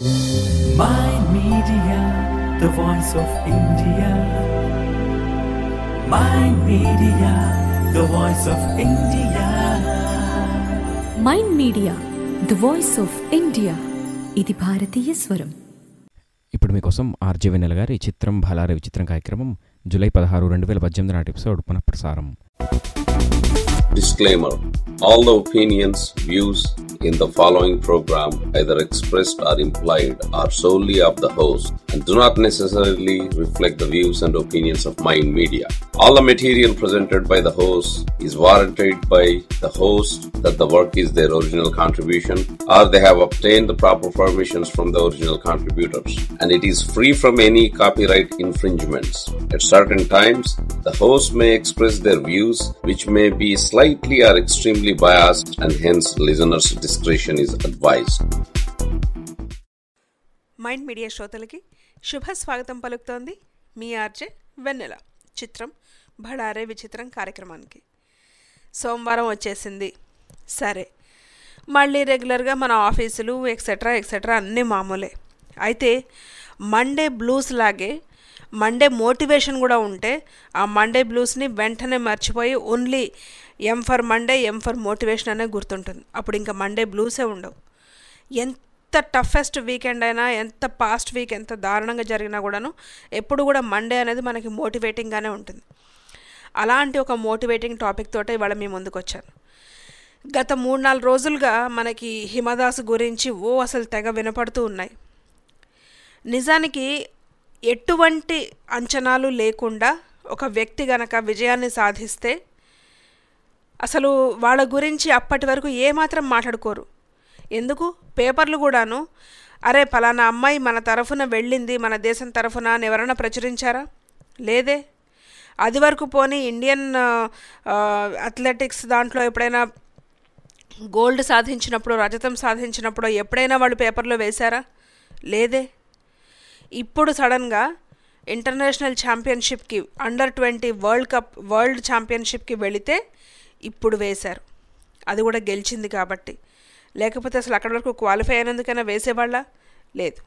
My Media, the voice of India. My Media, the voice of India. Mind media the voice of India ఇది భారతీయ స్వరం ఇప్పుడు మీకోసం RJ వెన్నెల గారి చిత్రం భలారే విచిత్రం కార్యక్రమం జూలై పదహారు రెండు వేల పద్దెనిమిది నాటి ఎపిసోడ్ పునఃప్రసారం Disclaimer All the opinions, views in the following program, either expressed or implied, are solely of the host and do not necessarily reflect the views and opinions of Mind Media. All the material presented by the host is warranted by the host that the work is their original contribution or they have obtained the proper permissions from the original contributors and it is free from any copyright infringements. At certain times, the host may express their views which may be slightly or extremely biased and hence listeners' discretion is advised. Mind media శ్రోతలకి శుభ స్వాగతం పలుకుతోంది మీ RJ వెన్నెల చిత్రం భడారే విచిత్రం కార్యక్రమానికి సోమవారం వచ్చేసింది సరే మళ్ళీ రెగ్యులర్గా మన ఆఫీసులు ఎక్సెట్రా ఎక్సెట్రా అన్నీ మామూలే అయితే మండే బ్లూస్ లాగే మండే మోటివేషన్ కూడా ఉంటే ఆ మండే బ్లూస్ని వెంటనే మర్చిపోయి only M for Monday M for motivation అనే గుర్తుంటుంది అప్పుడు ఇంకా మండే బ్లూసే ఉండవు ఎంత టఫెస్ట్ వీకెండ్ అయినా ఎంత పాస్ట్ వీక్ ఎంత దారుణంగా జరిగినా కూడాను ఎప్పుడు కూడా మండే అనేది మనకి మోటివేటింగ్గానే ఉంటుంది అలాంటి ఒక మోటివేటింగ్ టాపిక్ తోటే ఇవాళ మీ ముందుకు వచ్చాను గత మూడు నాలుగు రోజులుగా మనకి హిమదాస్ గురించి ఓ అసలు తెగ వినపడుతూ ఉన్నాయి నిజానికి ఎటువంటి అంచనాలు లేకుండా ఒక వ్యక్తి గనక విజయాన్ని సాధిస్తే అసలు వాళ్ళ గురించి అప్పటి వరకు ఏమాత్రం మాట్లాడుకోరు ఎందుకు పేపర్లు కూడాను అరే పలానా అమ్మాయి మన తరఫున వెళ్ళింది మన దేశం తరఫున అని ఎవరైనా ప్రచురించారా లేదే అది వరకు పోనీ ఇండియన్ అథ్లెటిక్స్ దాంట్లో ఎప్పుడైనా గోల్డ్ సాధించినప్పుడు రజతం సాధించినప్పుడు ఎప్పుడైనా వాళ్ళు పేపర్లో వేశారా లేదే ఇప్పుడు సడన్గా ఇంటర్నేషనల్ ఛాంపియన్షిప్కి under twenty world cup world ఛాంపియన్షిప్కి వెళితే ఇప్పుడు వేశారు అది కూడా గెలిచింది కాబట్టి లేకపోతే అసలు అక్కడి వరకు క్వాలిఫై అయినందుకైనా వేసేవాళ్ళ లేదు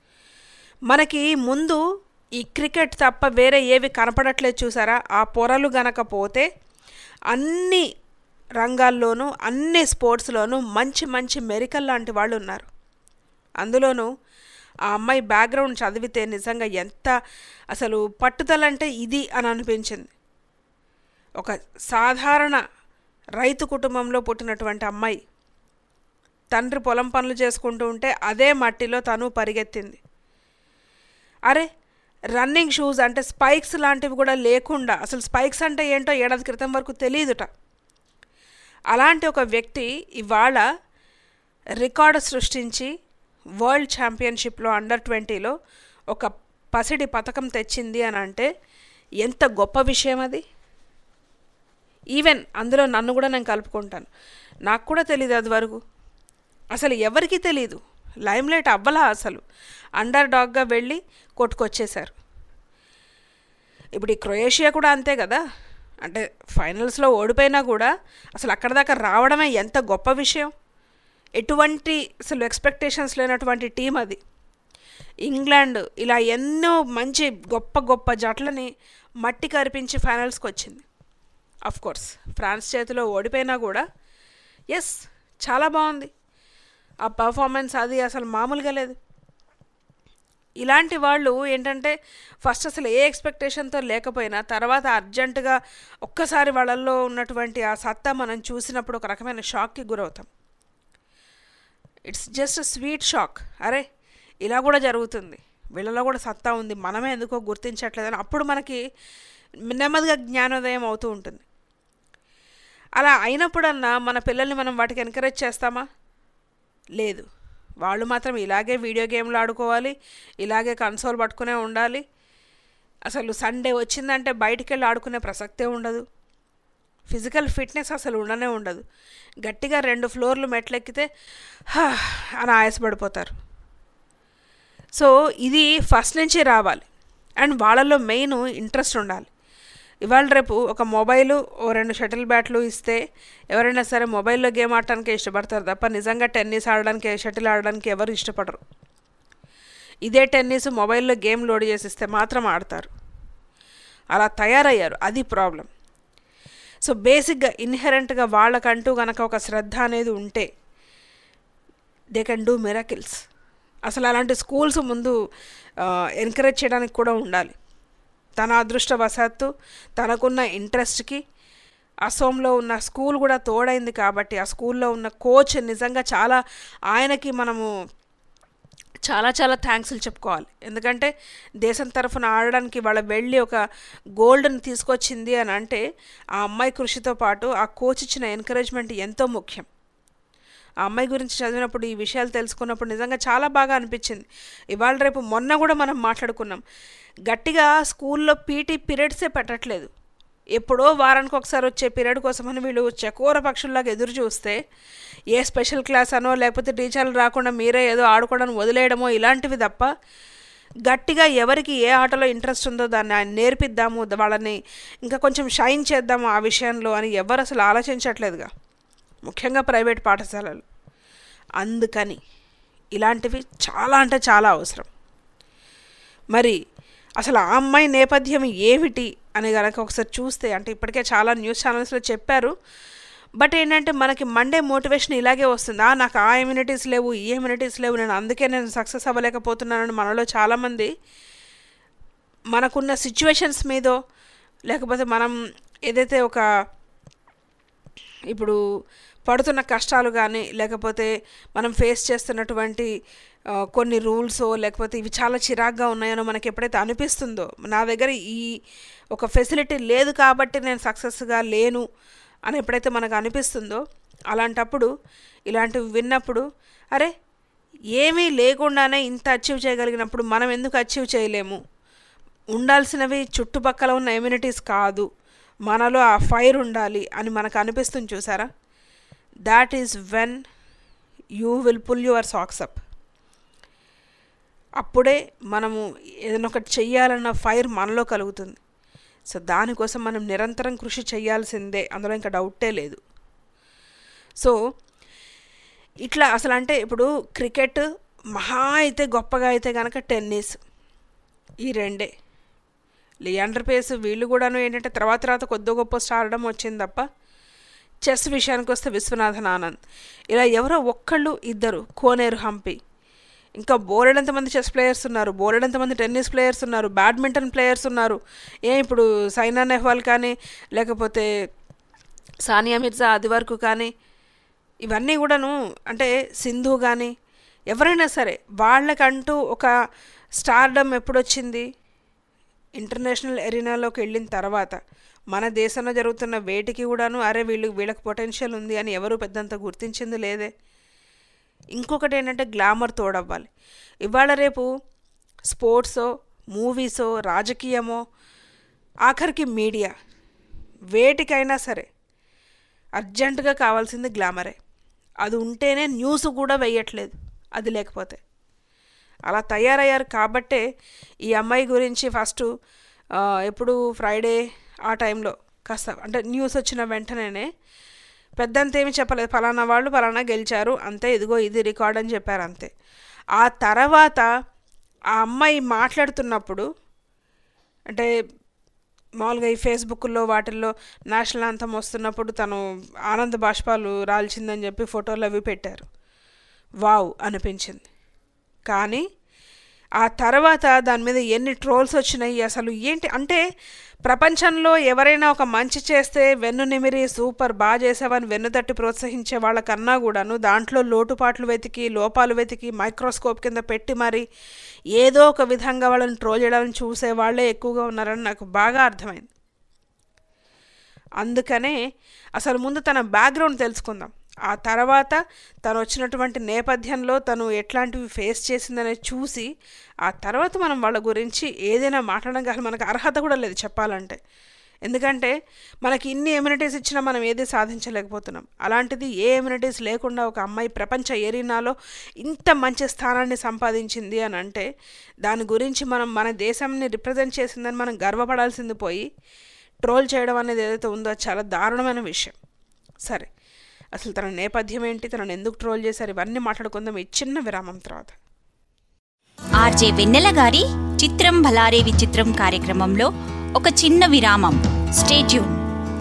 మనకి ముందు ఈ క్రికెట్ తప్ప వేరే ఏవి కనపడట్లేదు చూసారా ఆ పొరలు గనక పోతే అన్ని రంగాల్లోనూ అన్ని స్పోర్ట్స్లోనూ మంచి మంచి మెరికల్ లాంటి వాళ్ళు ఉన్నారు అందులోనూ ఆ అమ్మాయి బ్యాక్గ్రౌండ్ చదివితే నిజంగా ఎంత అసలు పట్టుదల అంటే ఇది అని అనిపించింది ఒక సాధారణ రైతు కుటుంబంలో పుట్టినటువంటి అమ్మాయి తండ్రి పొలం పనులు చేసుకుంటూ ఉంటే అదే మట్టిలో తను పరిగెత్తింది అరే రన్నింగ్ షూస్ అంటే స్పైక్స్ లాంటివి కూడా లేకుండా అసలు స్పైక్స్ అంటే ఏంటో ఏడాది క్రితం వరకు తెలియదుట అలాంటి ఒక వ్యక్తి ఇవాళ రికార్డు సృష్టించి వరల్డ్ ఛాంపియన్షిప్లో అండర్ ట్వంటీలో ఒక పసిడి పథకం తెచ్చింది అని అంటే ఎంత గొప్ప విషయం అది ఈవెన్ అందులో నన్ను కూడా నేను కలుపుకుంటాను నాకు కూడా తెలియదు అది వరకు అసలు ఎవరికీ తెలీదు లైమ్లైట్ అవ్వలా అసలు అండర్ డాగ్గా వెళ్ళి కొట్టుకొచ్చేశారు ఇప్పుడు ఈ క్రొయేషియా కూడా అంతే కదా అంటే ఫైనల్స్లో ఓడిపోయినా కూడా అసలు అక్కడ దాకా రావడమే ఎంత గొప్ప విషయం ఎటువంటి అసలు ఎక్స్పెక్టేషన్స్ లేనటువంటి టీం అది ఇంగ్లాండ్ ఇలా ఎన్నో మంచి గొప్ప గొప్ప జట్లని మట్టి కరిపించి ఫైనల్స్కి వచ్చింది అఫ్ కోర్స్ ఫ్రాన్స్ చేతిలో ఓడిపోయినా కూడా ఎస్ చాలా బాగుంది ఆ పర్ఫార్మెన్స్ అది అసలు మామూలుగా లేదు ఇలాంటి వాళ్ళు ఏంటంటే ఫస్ట్ అసలు ఏ ఎక్స్పెక్టేషన్తో లేకపోయినా తర్వాత అర్జెంటుగా ఒక్కసారి వాళ్ళల్లో ఉన్నటువంటి ఆ సత్తా మనం చూసినప్పుడు ఒక రకమైన షాక్కి గురవుతాం ఇట్స్ జస్ట్ స్వీట్ షాక్ అరే ఇలా కూడా జరుగుతుంది వీళ్ళలో కూడా సత్తా ఉంది మనమే ఎందుకో గుర్తించట్లేదని అప్పుడు మనకి నెమ్మదిగా జ్ఞానోదయం అవుతూ ఉంటుంది అలా అయినప్పుడన్నా మన పిల్లల్ని మనం వాటికి ఎంకరేజ్ చేస్తామా లేదు వాళ్ళు మాత్రం ఇలాగే వీడియో గేమ్లు ఆడుకోవాలి ఇలాగే కన్సోల్ పట్టుకునే ఉండాలి అసలు సండే వచ్చిందంటే బయటికి వెళ్ళి ఆడుకునే ప్రసక్తే ఉండదు ఫిజికల్ ఫిట్నెస్ అసలు ఉండనే ఉండదు గట్టిగా రెండు ఫ్లోర్లు మెట్లెక్కితే "హా" అని ఆయాసపడిపోతారు సో ఇది ఫస్ట్ నుంచి రావాలి అండ్ వాళ్ళలో మెయిన్ ఇంట్రెస్ట్ ఉండాలి ఇవాళ రేపు ఒక మొబైలు ఓ రెండు షటిల్ బ్యాట్లు ఇస్తే ఎవరైనా సరే మొబైల్లో గేమ్ ఆడటానికి ఇష్టపడతారు తప్ప నిజంగా టెన్నిస్ ఆడడానికి షటిల్ ఆడడానికి ఎవరు ఇష్టపడరు ఇదే టెన్నిస్ మొబైల్లో గేమ్ లోడ్ చేసిస్తే మాత్రం ఆడతారు అలా తయారయ్యారు అది ప్రాబ్లం సో బేసిక్గా ఇన్హెరెంట్గా వాళ్ళకంటూ గనక ఒక శ్రద్ధ అనేది ఉంటే దే కెన్ డూ మిరకిల్స్ అసలు అలాంటి స్కూల్స్ ముందు ఎంకరేజ్ చేయడానికి కూడా ఉండాలి తన అదృష్టవశాత్తు తనకున్న ఇంట్రెస్ట్కి అసోంలో ఉన్న స్కూల్ కూడా తోడైంది కాబట్టి ఆ స్కూల్లో ఉన్న కోచ్ నిజంగా చాలా ఆయనకి మనము చాలా చాలా థ్యాంక్స్లు చెప్పుకోవాలి ఎందుకంటే దేశం తరఫున ఆడడానికి వాళ్ళ వెళ్ళి ఒక గోల్డ్ని తీసుకొచ్చింది అని అంటే ఆ అమ్మాయి కృషితో పాటు ఆ కోచ్ ఇచ్చిన ఎంకరేజ్మెంట్ ఎంతో ముఖ్యం ఆ అమ్మాయి గురించి చదివినప్పుడు ఈ విషయాలు తెలుసుకున్నప్పుడు నిజంగా చాలా బాగా అనిపించింది ఇవాళ రేపు మొన్న కూడా మనం మాట్లాడుకున్నాం గట్టిగా స్కూల్లో పీటీ పీరియడ్సే పెట్టట్లేదు ఎప్పుడో వారానికి ఒకసారి వచ్చే పీరియడ్ కోసమని వీళ్ళు చకోర పక్షుల్లాగా ఎదురు చూస్తే ఏ స్పెషల్ క్లాస్ అనో లేకపోతే టీచర్లు రాకుండా మీరే ఏదో ఆడుకోవడానికి వదిలేయడమో ఇలాంటివి తప్ప గట్టిగా ఎవరికి ఏ ఆటలో ఇంట్రెస్ట్ ఉందో దాన్ని ఆయన నేర్పిద్దాము వాళ్ళని ఇంకా కొంచెం షైన్ చేద్దాము ఆ విషయంలో అని ఎవరు అసలు ఆలోచించట్లేదుగా ముఖ్యంగా ప్రైవేట్ పాఠశాలలు అందుకని ఇలాంటివి చాలా అంటే చాలా అవసరం మరి అసలు ఆ అమ్మాయి నేపథ్యం ఏమిటి అని కనుక ఒకసారి చూస్తే అంటే ఇప్పటికే చాలా న్యూస్ ఛానల్స్లో చెప్పారు బట్ ఏంటంటే మనకి మండే మోటివేషన్ ఇలాగే వస్తుంది ఆ నాకు ఆ ఇమ్యూనిటీస్ లేవు ఈ ఇమ్యూనిటీస్ లేవు నేను అందుకే నేను సక్సెస్ అవ్వలేకపోతున్నానని మనలో చాలామంది మనకున్న సిచ్యువేషన్స్ మీదో లేకపోతే మనం ఏదైతే ఒక ఇప్పుడు పడుతున్న కష్టాలు కానీ లేకపోతే మనం ఫేస్ చేస్తున్నటువంటి ఆ, కొన్ని రూల్స్ లేకపోతే ఇవి చాలా చిరాగ్గా ఉన్నాయనో మనకి ఎప్పుడైతే అనిపిస్తుందో నా దగ్గర ఈ ఒక ఫెసిలిటీ లేదు కాబట్టి నేను సక్సెస్గా లేను అని ఎప్పుడైతే మనకు అనిపిస్తుందో అలాంటప్పుడు ఇలాంటివి విన్నప్పుడు అరే ఏమీ లేకుండానే ఇంత అచీవ్ చేయగలిగినప్పుడు మనం ఎందుకు అచీవ్ చేయలేము ఉండాల్సినవి చుట్టుపక్కల ఉన్న ఎమ్యూనిటీస్ కాదు మనలో ఆ ఫైర్ ఉండాలి అని మనకు అనిపిస్తుంది చూసారా that is when you will pull your socks up అప్పుడే మనము ఏదైనా ఒకటి చెయ్యాలన్న ఫైర్ మనలో కలుగుతుంది సో దానికోసం మనం నిరంతరం కృషి చేయాల్సిందే అందులో ఇంకా డౌటే లేదు సో ఇట్లా అసలు అంటే ఇప్పుడు క్రికెట్ మహా అయితే గొప్పగా అయితే కనుక టెన్నిస్ ఈ రెండే లియాండర్ పేస్ వీళ్ళు కూడాను ఏంటంటే తర్వాత తర్వాత కొద్ది గొప్ప స్టార్డమ్ వచ్చింది తప్ప చెస్ విషయానికి వస్తే విశ్వనాథన్ ఆనంద్ ఇలా ఎవరో ఒక్కళ్ళు ఇద్దరు కోనేరు హంపి ఇంకా బోలెడంత మంది చెస్ ప్లేయర్స్ ఉన్నారు బోలెడంత మంది టెన్నిస్ ప్లేయర్స్ ఉన్నారు బ్యాడ్మింటన్ ప్లేయర్స్ ఉన్నారు ఏ ఇప్పుడు సైనా నెహ్వాల్ కానీ లేకపోతే సానియా మిర్జా అది వరకు కానీ ఇవన్నీ కూడాను అంటే సింధు కానీ ఎవరైనా సరే వాళ్ళకంటూ ఒక స్టార్డమ్ ఎప్పుడొచ్చింది ఇంటర్నేషనల్ ఎరీనాలోకి వెళ్ళిన తర్వాత మన దేశంలో జరుగుతున్న వేటికి కూడాను అరే వీళ్ళు వీళ్ళకి పొటెన్షియల్ ఉంది అని ఎవరు పెద్దంత గుర్తించింది లేదే ఇంకొకటి ఏంటంటే గ్లామర్ తోడవ్వాలి ఇవాళ రేపు స్పోర్ట్సో మూవీసో రాజకీయమో ఆఖరికి మీడియా వేటికైనా సరే అర్జెంటుగా కావాల్సింది గ్లామరే అది ఉంటేనే న్యూస్ కూడా వేయట్లేదు అది లేకపోతే అలా తయారయ్యారు కాబట్టే ఈ అమ్మాయి గురించి ఫస్ట్ ఎప్పుడు ఫ్రైడే ఆ టైంలో కాస్త అంటే న్యూస్ వచ్చిన వెంటనే పెద్దంత ఏమి చెప్పలేదు ఫలానా వాళ్ళు ఫలానా గెలిచారు అంతే ఇదిగో ఇది రికార్డ్ అని చెప్పారు అంతే ఆ తర్వాత ఆ అమ్మాయి మాట్లాడుతున్నప్పుడు అంటే మామూలుగా ఈ ఫేస్బుక్లో వాటిల్లో నేషనల్ అంతం వస్తున్నప్పుడు తను ఆనంద బాష్పాలు రాల్చిందని చెప్పి ఫోటోలు అవి పెట్టారు వావ్ అనిపించింది కానీ ఆ తర్వాత దాని మీద ఎన్ని ట్రోల్స్ వచ్చినాయి అసలు ఏంటి అంటే ప్రపంచంలో ఎవరైనా ఒక మంచి చేస్తే వెన్ను నిమిరి సూపర్ బాగా చేసావని వెన్ను తట్టి ప్రోత్సహించే వాళ్ళకన్నా కూడాను దాంట్లో లోటుపాట్లు వెతికి లోపాలు వెతికి మైక్రోస్కోప్ కింద పెట్టి మరి ఏదో ఒక విధంగా వాళ్ళని ట్రోల్ చేయడానికి చూసే వాళ్ళే ఎక్కువగా ఉన్నారని నాకు బాగా అర్థమైంది అందుకనే అసలు ముందు తన బ్యాక్గ్రౌండ్ తెలుసుకుందాం ఆ తర్వాత తను వచ్చినటువంటి నేపథ్యంలో తను ఎట్లాంటివి ఫేస్ చేసిందనేది చూసి ఆ తర్వాత మనం వాళ్ళ గురించి ఏదైనా మాట్లాడడానికి మనకు అర్హత కూడా లేదు చెప్పాలంటే ఎందుకంటే మనకి ఇన్ని ఎమ్యూనిటీస్ ఇచ్చినా మనం ఏది సాధించలేకపోతున్నాం అలాంటిది ఏ ఎమ్యూనిటీస్ లేకుండా ఒక అమ్మాయి ప్రపంచ ఏరినాలో ఇంత మంచి స్థానాన్ని సంపాదించింది అని అంటే దాని గురించి మనం మన దేశాన్ని రిప్రజెంట్ చేసిందని మనం గర్వపడాల్సింది పోయి ట్రోల్ చేయడం అనేది ఏదైతే ఉందో అది చాలా దారుణమైన విషయం సరే అసలు తన నేపథ్యం ఏంటి తనను ఎందుకు ట్రోల్ చేశారు ఇవన్నీ మాట్లాడుకుందాం ఈ చిన్న విరామం తర్వాత ఆ ఆర్జే వెన్నెల గారి చిత్రం భలారే విచిత్రం కార్యక్రమంలో ఒక చిన్న విరామం స్టేట్యూన్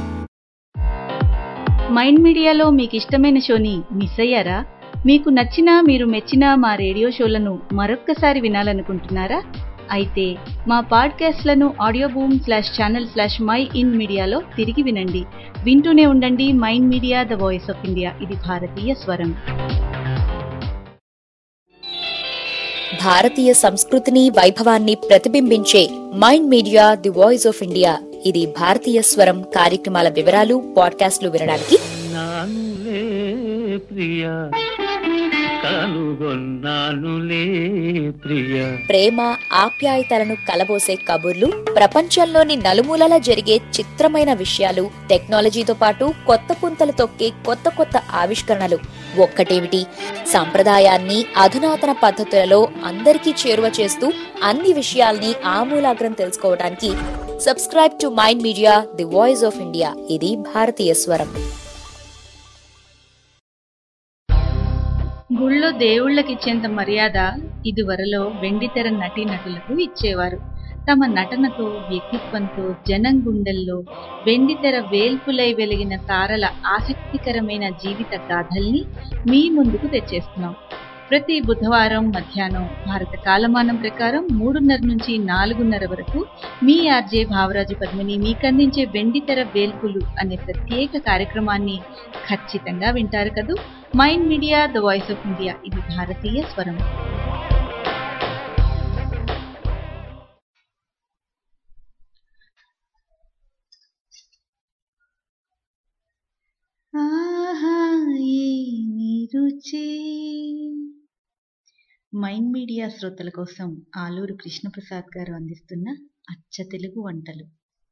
మైండ్ మీడియాలో మీకు ఇష్టమైన షోని మిస్ అయ్యారా మీకు నచ్చిన మీరు మెచ్చిన మా రేడియో షోలను మరొక్కసారి వినాలనుకుంటున్నారా అయితే మా పాడ్కాస్ట్లను audio boom slash channel slash mind మీడియాలో తిరిగి వినండి వింటూనే ఉండండి mind media the voice of India ఇది భారతీయ స్వరం భారతీయ సంస్కృతిని వైభవాన్ని ప్రతిబింబించే mind media the voice of India ఇది భారతీయ స్వరం కార్యక్రమాల వివరాలు పాడ్కాస్ట్లు వినడానికి నానులే ప్రియ కనుగొన్నానులే ప్రియ ప్రేమ ఆప్యాయతలను కలబోసే కబుర్లు ప్రపంచంలోని నలుమూలలా జరిగే చిత్రమైన విషయాలు టెక్నాలజీతో పాటు కొత్త పుంతలు తొక్కే కొత్త కొత్త ఆవిష్కరణలు ఒక్కటేమిటి సంప్రదాయాన్ని అధునాతన పద్ధతులలో అందరికీ చేరువ చేస్తూ అన్ని విషయాల్ని ఆమూలాగ్రం తెలుసుకోవడానికి subscribe to mind media the voice of India ఇది భారతీయ స్వరం గుళ్ళో దేవుళ్ళకి ఇచ్చేంత మర్యాద ఇదివరలో వెండితెర నటీ నటులకు ఇచ్చేవారు తమ నటనతో వ్యక్తిత్వంతో జనం గుండెల్లో వెండితెర వేల్పులై వెలిగిన తారల ఆసక్తికరమైన జీవిత గాథల్ని మీ ముందుకు తెచ్చేస్తున్నాం ప్రతి బుధవారం మధ్యాహ్నం భారత కాలమానం ప్రకారం మూడున్నర నుంచి నాలుగున్నర వరకు మీ ఆర్జే భావరాజు పద్మిని మీకందించే వెండితెర వేల్పులు అనే ప్రత్యేక కార్యక్రమాన్ని ఖచ్చితంగా వింటారు కదూ mind media the voice of India ఇది భారతీయ స్వరం ఆహా ఏమి రుచి మైండ్ మీడియా శ్రోతల కోసం ఆలూరు కృష్ణప్రసాద్ గారు అందిస్తున్న అచ్చ తెలుగు వంటలు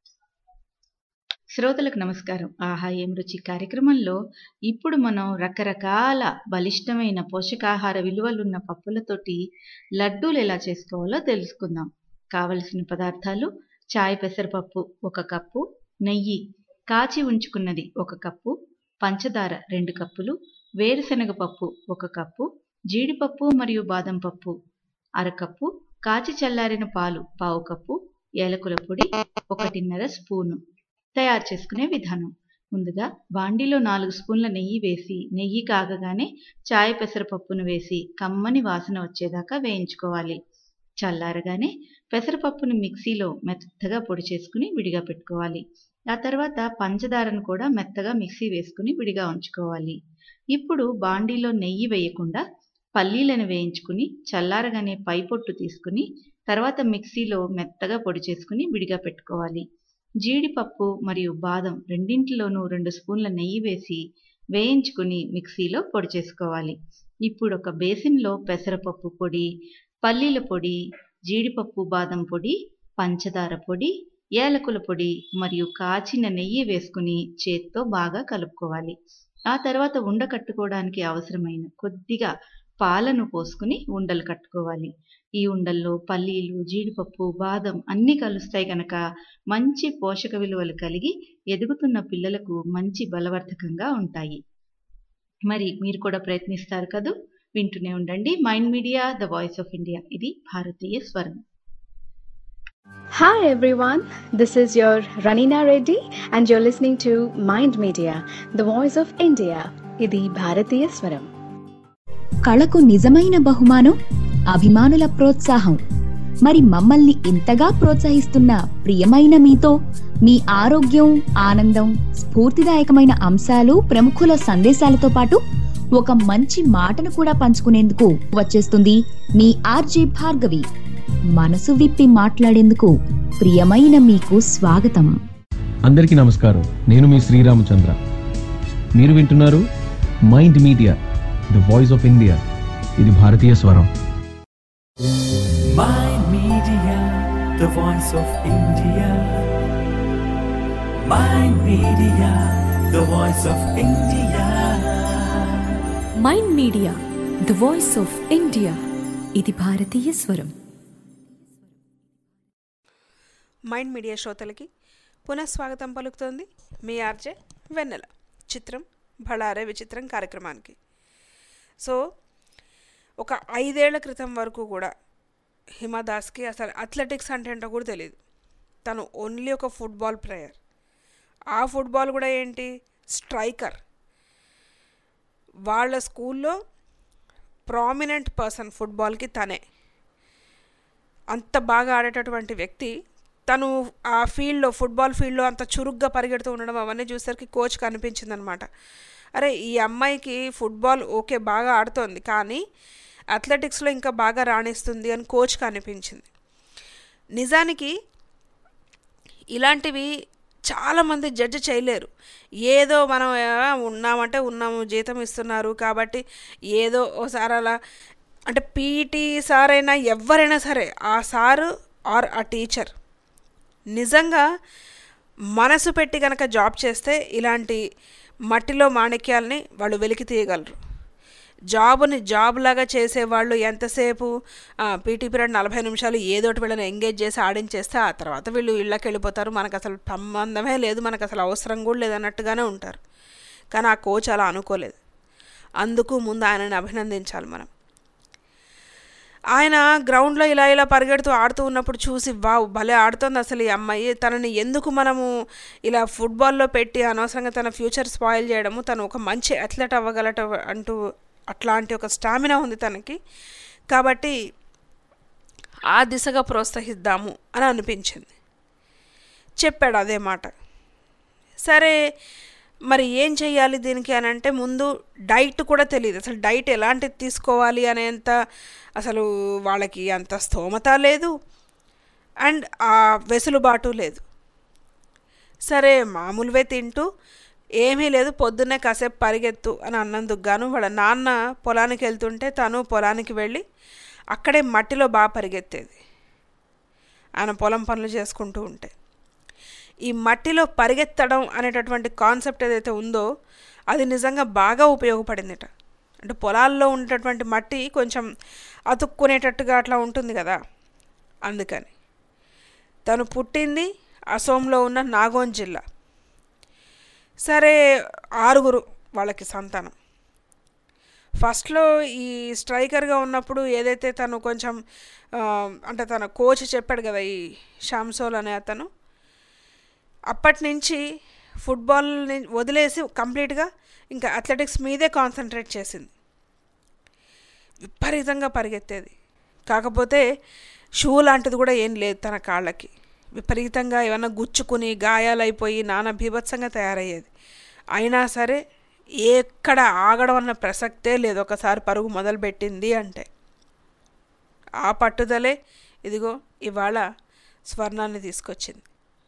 శ్రోతలకు నమస్కారం ఆహా ఏం రుచి కార్యక్రమంలో ఇప్పుడు మనం రకరకాల బలిష్టమైన పోషకాహార విలువలున్న పప్పులతోటి లడ్డూలు ఎలా చేసుకోవాలో తెలుసుకుందాం కావలసిన పదార్థాలు చాయ్ పెసరపప్పు ఒక కప్పు నెయ్యి కాచి ఉంచుకున్నది ఒక కప్పు పంచదార రెండు కప్పులు వేరుశనగ పప్పు ఒక కప్పు జీడిపప్పు మరియు బాదం పప్పు అరకప్పు కాచి చల్లారిన పాలు పావు కప్పు ఏలకుల పొడి ఒకటిన్నర స్పూను తయారు చేసుకునే విధానం ముందుగా బాండీలో నాలుగు స్పూన్ల నెయ్యి వేసి నెయ్యి కాగగానే చాయ్ పెసరపప్పును వేసి కమ్మని వాసన వచ్చేదాకా వేయించుకోవాలి చల్లారగానే పెసరపప్పును మిక్సీలో మెత్తగా పొడి చేసుకుని విడిగా పెట్టుకోవాలి ఆ తర్వాత పంచదారను కూడా మెత్తగా మిక్సీ వేసుకుని విడిగా ఉంచుకోవాలి ఇప్పుడు బాండీలో నెయ్యి వేయకుండా పల్లీలను వేయించుకుని చల్లారగానే పై పొట్టు తీసుకుని తర్వాత మిక్సీలో మెత్తగా పొడి చేసుకుని విడిగా పెట్టుకోవాలి జీడిపప్పు మరియు బాదం రెండింటిలోనూ రెండు స్పూన్ల నెయ్యి వేసి వేయించుకుని మిక్సీలో పొడి చేసుకోవాలి ఇప్పుడు ఒక బేసిన్లో పెసరపప్పు పొడి పల్లీల పొడి జీడిపప్పు బాదం పొడి పంచదార పొడి ఏలకుల పొడి మరియు కాచిన నెయ్యి వేసుకుని చేత్తో బాగా కలుపుకోవాలి ఆ తర్వాత ఉండ కట్టుకోవడానికి అవసరమైన కొద్దిగా పాలను పోసుకుని ఉండలు కట్టుకోవాలి ఈ ఉండల్లో పల్లీలు జీడిపప్పు బాదం అన్నీ కలుస్తాయి గనక మంచి పోషక విలువలు కలిగి ఎదుగుతున్న పిల్లలకు మంచి బలవర్ధకంగా ఉంటాయి మరి మీరు కూడా ప్రయత్నిస్తారు కదూ వింటూనే ఉండండి mind media the voice of India ఇది భారతీయ స్వరం Hi everyone, this is your Ranina Reddy and you're listening to Mind Media, the voice of India. ఇది భారతీయ స్వరం కళకు నిజమైన బహుమానం అభిమానుల ప్రోత్సాహం మరి మమ్మల్ని ఇంతగా ప్రోత్సహిస్తున్న ప్రియమైన మీతో మీ ఆరోగ్యం ఆనందం స్ఫూర్తిదాయకమైన అంశాలు ప్రముఖుల సందేశాలతో పాటు ఒక మంచి మాటను కూడా పంచుకునేందుకు వచ్చేస్తుంది మీ ఆర్జే భార్గవి మనసు విప్పి మాట్లాడేందుకు ప్రియమైన మీకు స్వాగతం అందరికీ నమస్కారం నేను మీ శ్రీరామచంద్ర మీరు వింటున్నారు mind media the voice of India ఇది భారతీయ స్వరం Mind Media, the voice of India. Mind Media, the voice of India. Mind media the voice of India ఇది భారతీయ స్వరం మైండ్ మీడియా శ్రోతలకి పునఃస్వాగతం పలుకుతోంది మీ ఆర్జే వెన్నెల చిత్రం బళారే విచిత్రం కార్యక్రమానికి సో ఒక ఐదేళ్ల క్రితం వరకు కూడా హిమాదాస్కి అసలు అథ్లెటిక్స్ అంటే ఏంటో కూడా తెలియదు తను ఓన్లీ ఒక ఫుట్బాల్ ప్లేయర్ ఆ ఫుట్బాల్ కూడా ఏంటి స్ట్రైకర్ వాళ్ళ స్కూల్లో ప్రామినెంట్ పర్సన్ ఫుట్బాల్కి తనే అంత బాగా ఆడేటటువంటి వ్యక్తి తను ఆ ఫీల్డ్లో ఫుట్బాల్ ఫీల్డ్లో అంత చురుగ్గా పరిగెడుతూ ఉండడం అవన్నీ చూసేసరికి కోచ్ కనిపించింది అనమాట అరే ఈ అమ్మాయికి ఫుట్బాల్ ఓకే బాగా ఆడుతోంది కానీ అథ్లెటిక్స్లో ఇంకా బాగా రాణిస్తుంది అని కోచ్కి అనిపించింది నిజానికి ఇలాంటివి చాలామంది జడ్జి చేయలేరు ఏదో మనం ఆ, ఉన్నామంటే ఉన్నాము జీతం ఇస్తున్నారు కాబట్టి ఏదో ఓసారి అలా అంటే పీటీ సార్ అయినా ఎవరైనా సరే ఆ సారు ఆర్ ఆ టీచర్ నిజంగా మనసు పెట్టి కనుక జాబ్ చేస్తే ఇలాంటి మట్టిలో మాణిక్యాలని వాళ్ళు వెలికి తీయగలరు జాబుని జాబ్ లాగా చేసేవాళ్ళు ఎంతసేపు పీటీ పీరియడ్ నలభై నిమిషాలు ఏదోటి వీళ్ళని ఎంగేజ్ చేసి ఆడించేస్తే ఆ తర్వాత వీళ్ళు ఇళ్ళకి వెళ్ళిపోతారు మనకు అసలు సంబంధమే లేదు మనకు అసలు అవసరం కూడా లేదన్నట్టుగానే ఉంటారు కానీ ఆ కోచ్ అలా అనుకోలేదు అందుకు ముందు ఆయనని అభినందించాలి మనం ఆయన గ్రౌండ్లో ఇలా ఇలా పరిగెడుతూ ఆడుతూ ఉన్నప్పుడు చూసి వావ్ భలే ఆడుతోంది అసలు ఈ అమ్మాయి తనని ఎందుకు మనము ఇలా ఫుట్బాల్లో పెట్టి అనవసరంగా తన ఫ్యూచర్ స్పాయిల్ చేయడము తను ఒక మంచి అథ్లెట్ అవ్వగలట అంటూ అట్లాంటి ఒక స్టామినా ఉంది తనకి కాబట్టి ఆ దిశగా ప్రోత్సహిద్దాము అని అనిపించింది చెప్పాడు అదే మాట సరే మరి ఏం చెయ్యాలి దీనికి అని అంటే ముందు డైట్ కూడా తెలియదు అసలు డైట్ ఎలాంటిది తీసుకోవాలి అనేంత అసలు వాళ్ళకి అంత స్తోమత లేదు అండ్ ఆ వెసులుబాటు లేదు సరే మామూలువే తింటూ ఏమీ లేదు పొద్దున్నే కాసేపు పరిగెత్తు అని అన్నందుకు గాను వాళ్ళ నాన్న పొలానికి వెళ్తుంటే తను పొలానికి వెళ్ళి అక్కడే మట్టిలో బాగా పరిగెత్తేది ఆయన పొలం పనులు చేసుకుంటూ ఉంటే ఈ మట్టిలో పరిగెత్తడం అనేటటువంటి కాన్సెప్ట్ ఏదైతే ఉందో అది నిజంగా బాగా ఉపయోగపడిందిట అంటే పొలాల్లో ఉండేటటువంటి మట్టి కొంచెం అతుక్కునేటట్టుగా అట్లా ఉంటుంది కదా అందుకని తను పుట్టింది అసోంలో ఉన్న నాగోన్ జిల్లా సరే ఆరుగురు వాళ్ళకి సంతానం ఫస్ట్లో ఈ స్ట్రైకర్గా ఉన్నప్పుడు ఏదైతే తను కొంచెం ఆ, అంటే తన కోచ్ చెప్పాడు కదా ఈ షామ్సోల్ అనే అతను అప్పటి నుంచి ఫుట్బాల్ని వదిలేసి కంప్లీట్గా ఇంకా అథ్లెటిక్స్ మీదే కాన్సన్ట్రేట్ చేసింది విపరీతంగా పరిగెత్తేది కాకపోతే షూ లాంటిది కూడా ఏం లేదు తన కాళ్ళకి విపరీతంగా ఏమన్నా గుచ్చుకుని గాయాలైపోయి నానా బీభత్సంగా తయారయ్యేది అయినా సరే ఎక్కడ ఆగడం అన్న ప్రసక్తే లేదు ఒకసారి పరుగు మొదలుపెట్టింది అంటే ఆ పట్టుదలే ఇదిగో ఇవాళ స్వర్ణాన్ని తీసుకొచ్చింది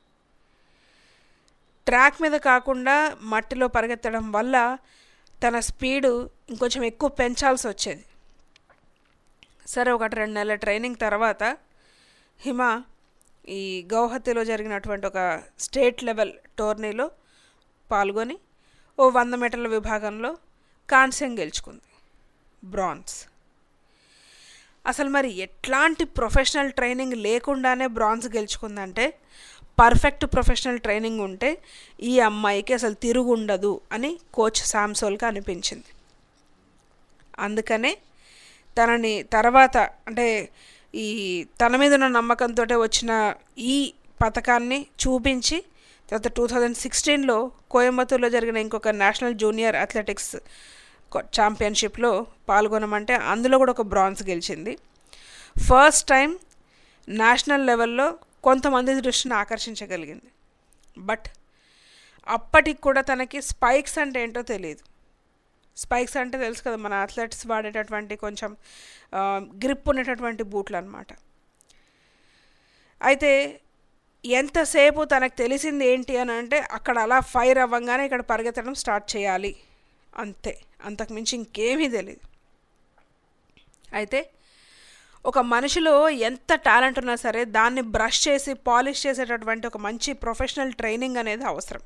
ట్రాక్ మీద కాకుండా మట్టిలో పరిగెత్తడం వల్ల తన స్పీడు ఇంకొంచెం ఎక్కువ పెంచాల్సి వచ్చేది సరే ఒకటి రెండు నెలల ట్రైనింగ్ తర్వాత హిమ ఈ గౌహతిలో జరిగినటువంటి ఒక స్టేట్ లెవెల్ టోర్నీలో పాల్గొని ఓ వంద మీటర్ల విభాగంలో కాంస్యం గెలుచుకుంది బ్రాన్స్ అసలు మరి ఎట్లాంటి ప్రొఫెషనల్ ట్రైనింగ్ లేకుండానే బ్రాన్స్ గెలుచుకుందంటే పర్ఫెక్ట్ ప్రొఫెషనల్ ట్రైనింగ్ ఉంటే ఈ అమ్మాయికి అసలు తిరుగుండదు అని కోచ్ శాంసోల్కి అనిపించింది అందుకనే తనని తర్వాత అంటే ఈ తన మీద ఉన్న నమ్మకంతో వచ్చిన ఈ పథకాన్ని చూపించి తర్వాత టూ థౌజండ్ సిక్స్టీన్లో కోయంబత్తూర్లో జరిగిన ఇంకొక నేషనల్ జూనియర్ అథ్లెటిక్స్ ఛాంపియన్షిప్లో పాల్గొనమంటే అందులో కూడా ఒక బ్రాంజ్ గెలిచింది ఫస్ట్ టైం నేషనల్ లెవెల్లో కొంతమంది దృష్టిని ఆకర్షించగలిగింది బట్ అప్పటికి కూడా తనకి స్పైక్స్ అంటే ఏంటో తెలియదు స్పైక్స్ అంటే తెలుసు కదా మన అథ్లెట్స్ వాడేటటువంటి కొంచెం గ్రిప్ ఉండేటటువంటి బూట్లు అనమాట అయితే ఎంతసేపు తనకు తెలిసింది ఏంటి అని అంటే అక్కడ అలా ఫైర్ అవ్వగానే ఇక్కడ పరిగెత్తడం స్టార్ట్ చేయాలి అంతే అంతకుమించి ఇంకేమీ తెలియదు అయితే ఒక మనిషిలో ఎంత టాలెంట్ ఉన్నా సరే దాన్ని బ్రష్ చేసి పాలిష్ చేసేటటువంటి ఒక మంచి ప్రొఫెషనల్ ట్రైనింగ్ అనేది అవసరం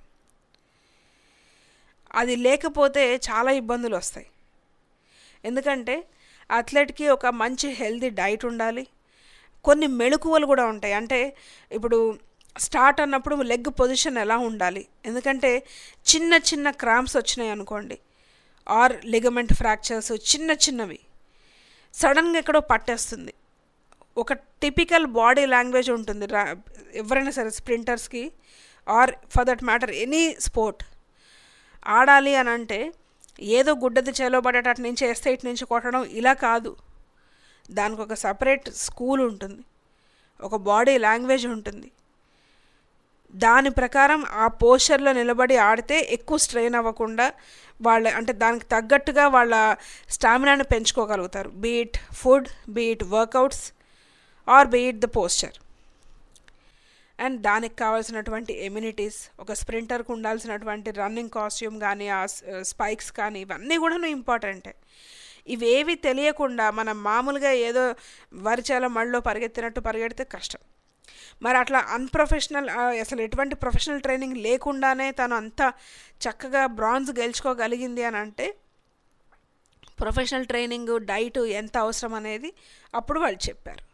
అది లేకపోతే చాలా ఇబ్బందులు వస్తాయి ఎందుకంటే అథ్లెట్కి ఒక మంచి హెల్తీ డైట్ ఉండాలి కొన్ని మెళుకువలు కూడా ఉంటాయి అంటే ఇప్పుడు స్టార్ట్ అన్నప్పుడు లెగ్ పొజిషన్ ఎలా ఉండాలి ఎందుకంటే చిన్న చిన్న క్రాంప్స్ వచ్చినాయి అనుకోండి ఆర్ లిగమెంట్ ఫ్రాక్చర్స్ చిన్న చిన్నవి సడన్గా ఎక్కడో పట్టేస్తుంది ఒక టిపికల్ బాడీ లాంగ్వేజ్ ఉంటుంది రా ఎవరైనా సరే స్ప్రింటర్స్కి or for that matter any sport ఆడాలి అని అంటే ఏదో గుడ్డది చేలో పడేట అటు నుంచి వేస్తే ఇటు నుంచి కొట్టడం ఇలా కాదు దానికి ఒక సపరేట్ స్కూల్ ఉంటుంది ఒక బాడీ లాంగ్వేజ్ ఉంటుంది దాని ప్రకారం ఆ పోస్చర్లో నిలబడి ఆడితే ఎక్కువ స్ట్రెయిన్ అవ్వకుండా వాళ్ళ అంటే దానికి తగ్గట్టుగా వాళ్ళ స్టామినాని పెంచుకోగలుగుతారు be it food be it workouts or be it the posture and దానికి కావాల్సినటువంటి ఎమ్యూనిటీస్ ఒక స్ప్రింటర్కి ఉండాల్సినటువంటి రన్నింగ్ కాస్ట్యూమ్ కానీ ఆ స్పైక్స్ కానీ ఇవన్నీ కూడా ఇంపార్టెంటే ఇవేవి తెలియకుండా మనం మామూలుగా ఏదో వరిచేల మళ్ళీ పరిగెత్తినట్టు పరిగెడితే కష్టం మరి అట్లా అన్ప్రొఫెషనల్ అసలు ఎటువంటి ప్రొఫెషనల్ ట్రైనింగ్ లేకుండానే తను అంత చక్కగా బ్రాంజ్ గెలుచుకోగలిగింది అని అంటే ప్రొఫెషనల్ ట్రైనింగ్ డైట్ ఎంత అవసరం అనేది అప్పుడు వాళ్ళు చెప్పారు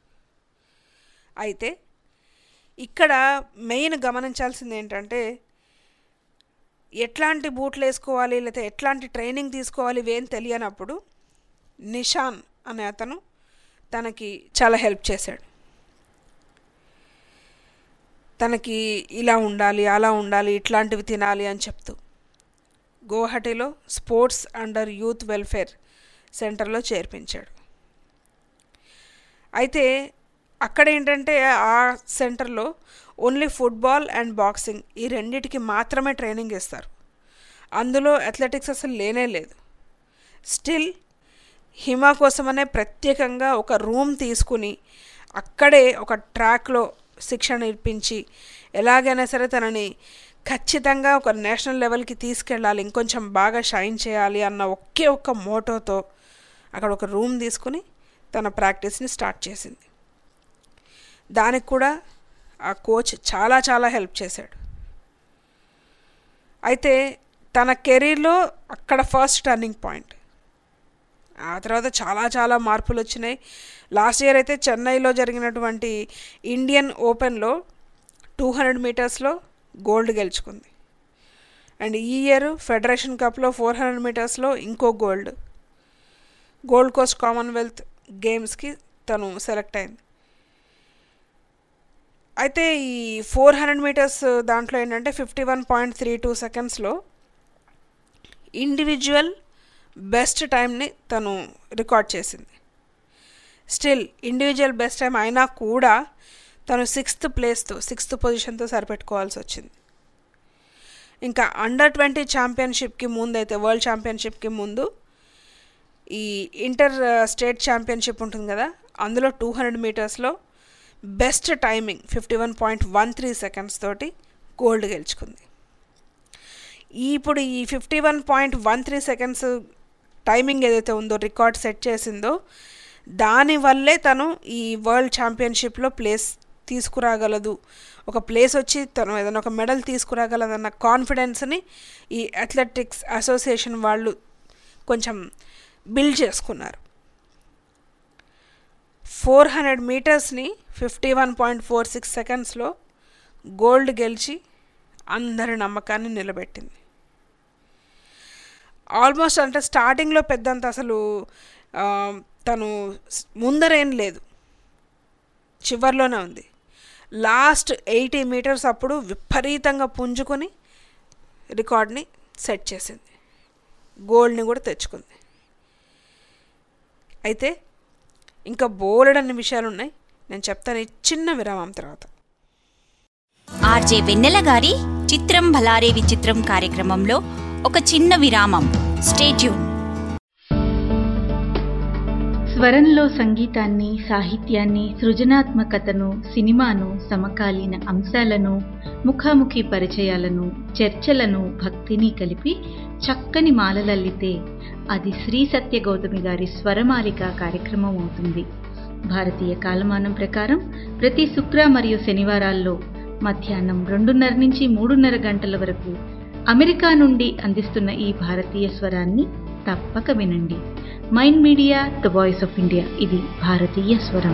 అయితే ఇక్కడ మెయిన్ గమనించాల్సింది ఏంటంటే ఎట్లాంటి బూట్లు వేసుకోవాలి లేకపోతే ఎట్లాంటి ట్రైనింగ్ తీసుకోవాలి ఇవేం తెలియనప్పుడు నిషాన్ అనే అతను తనకి చాలా హెల్ప్ చేశాడు తనకి ఇలా ఉండాలి అలా ఉండాలి ఇట్లాంటివి తినాలి అని చెప్తూ గౌహటిలో స్పోర్ట్స్ అండర్ యూత్ వెల్ఫేర్ సెంటర్లో చేర్పించాడు అయితే అక్కడ ఏంటంటే ఆ సెంటర్లో ఓన్లీ ఫుట్బాల్ అండ్ బాక్సింగ్ ఈ రెండిటికి మాత్రమే ట్రైనింగ్ ఇస్తారు అందులో అథ్లెటిక్స్ అసలు లేనే లేదు స్టిల్ హిమా కోసమనే ప్రత్యేకంగా ఒక రూమ్ తీసుకుని అక్కడే ఒక ట్రాక్లో శిక్షణ ఇప్పించి ఎలాగైనా సరే తనని ఖచ్చితంగా ఒక నేషనల్ లెవెల్కి తీసుకెళ్ళాలి ఇంకొంచెం బాగా షైన్ చేయాలి అన్న ఒకే ఒక్క మోటోతో అక్కడ ఒక రూమ్ తీసుకుని తన ప్రాక్టీస్ని స్టార్ట్ చేసింది దానికి కూడా ఆ కోచ్ చాలా చాలా హెల్ప్ చేశాడు అయితే తన కెరీర్లో అక్కడ ఫస్ట్ టర్నింగ్ పాయింట్ ఆ తర్వాత చాలా చాలా మార్పులు వచ్చినాయి లాస్ట్ ఇయర్ అయితే చెన్నైలో జరిగినటువంటి ఇండియన్ ఓపెన్లో టూ హండ్రెడ్ మీటర్స్లో గోల్డ్ గెలుచుకుంది అండ్ ఈ ఇయర్ ఫెడరేషన్ కప్లో ఫోర్ హండ్రెడ్ మీటర్స్లో ఇంకో గోల్డ్ గోల్డ్ కోస్ట్ కామన్వెల్త్ గేమ్స్కి తను సెలెక్ట్ అయింది అయితే ఈ ఫోర్ హండ్రెడ్ మీటర్స్ దాంట్లో ఏంటంటే fifty one point three two సెకండ్స్లో ఇండివిజువల్ బెస్ట్ టైంని తను రికార్డ్ చేసింది స్టిల్ ఇండివిజువల్ బెస్ట్ టైం అయినా కూడా తను సిక్స్త్ ప్లేస్తో సిక్స్త్ పొజిషన్తో సరిపెట్టుకోవాల్సి వచ్చింది ఇంకా అండర్ ట్వంటీ ఛాంపియన్షిప్కి ముందు అయితే వరల్డ్ ఛాంపియన్షిప్కి ముందు ఈ ఇంటర్ స్టేట్ ఛాంపియన్షిప్ ఉంటుంది కదా అందులో టూ హండ్రెడ్ మీటర్స్లో best timing fifty one point one three seconds తోటి గోల్డ్ గెలుచుకుంది ఇప్పుడు ఈ fifty one point one three seconds timing ఏదైతే ఉందో రికార్డ్ సెట్ చేసిందో దానివల్లే తను ఈ వరల్డ్ ఛాంపియన్షిప్లో ప్లేస్ తీసుకురాగలదు ఒక ప్లేస్ వచ్చి తను ఏదైనా ఒక మెడల్ తీసుకురాగలదన్న కాన్ఫిడెన్స్ని ఈ అథ్లెటిక్స్ అసోసియేషన్ వాళ్ళు కొంచెం బిల్డ్ చేసుకున్నారు ఫోర్ హండ్రెడ్ మీటర్స్ని fifty one point four six సెకండ్స్లో గోల్డ్ గెలిచి అందరి నమ్మకాన్ని నిలబెట్టింది ఆల్మోస్ట్ అంటే స్టార్టింగ్లో పెద్దంత అసలు తను ముందరేం లేదు చివర్లోనే ఉంది లాస్ట్ ఎయిటీ మీటర్స్ అప్పుడు విపరీతంగా పుంజుకొని రికార్డ్ని సెట్ చేసింది గోల్డ్ని కూడా తెచ్చుకుంది అయితే ఇంకా బోలెడన్ని విషయాలు ఉన్నాయి నేను చెప్తాను ఈ చిన్న విరామం తర్వాత ఆర్జే వెన్నెల గారి చిత్రం భలారే విచిత్రం కార్యక్రమంలో ఒక చిన్న విరామం స్టేట్యూన్ స్వరంలో సంగీతాన్ని సాహిత్యాన్ని సృజనాత్మకతను సినిమాను సమకాలీన అంశాలను ముఖాముఖి పరిచయాలను చర్చలను భక్తిని కలిపి చక్కని మాలలల్లితే అది శ్రీ సత్య గౌతమి గారి స్వరమాలిక కార్యక్రమం అవుతుంది భారతీయ కాలమానం ప్రకారం ప్రతి శుక్ర మరియు శనివారాల్లో మధ్యాహ్నం రెండున్నర నుంచి మూడున్నర గంటల వరకు అమెరికా నుండి అందిస్తున్న ఈ భారతీయ స్వరాన్ని తప్పక వినండి mind media the voice of India ఇది భారతీయ స్వరం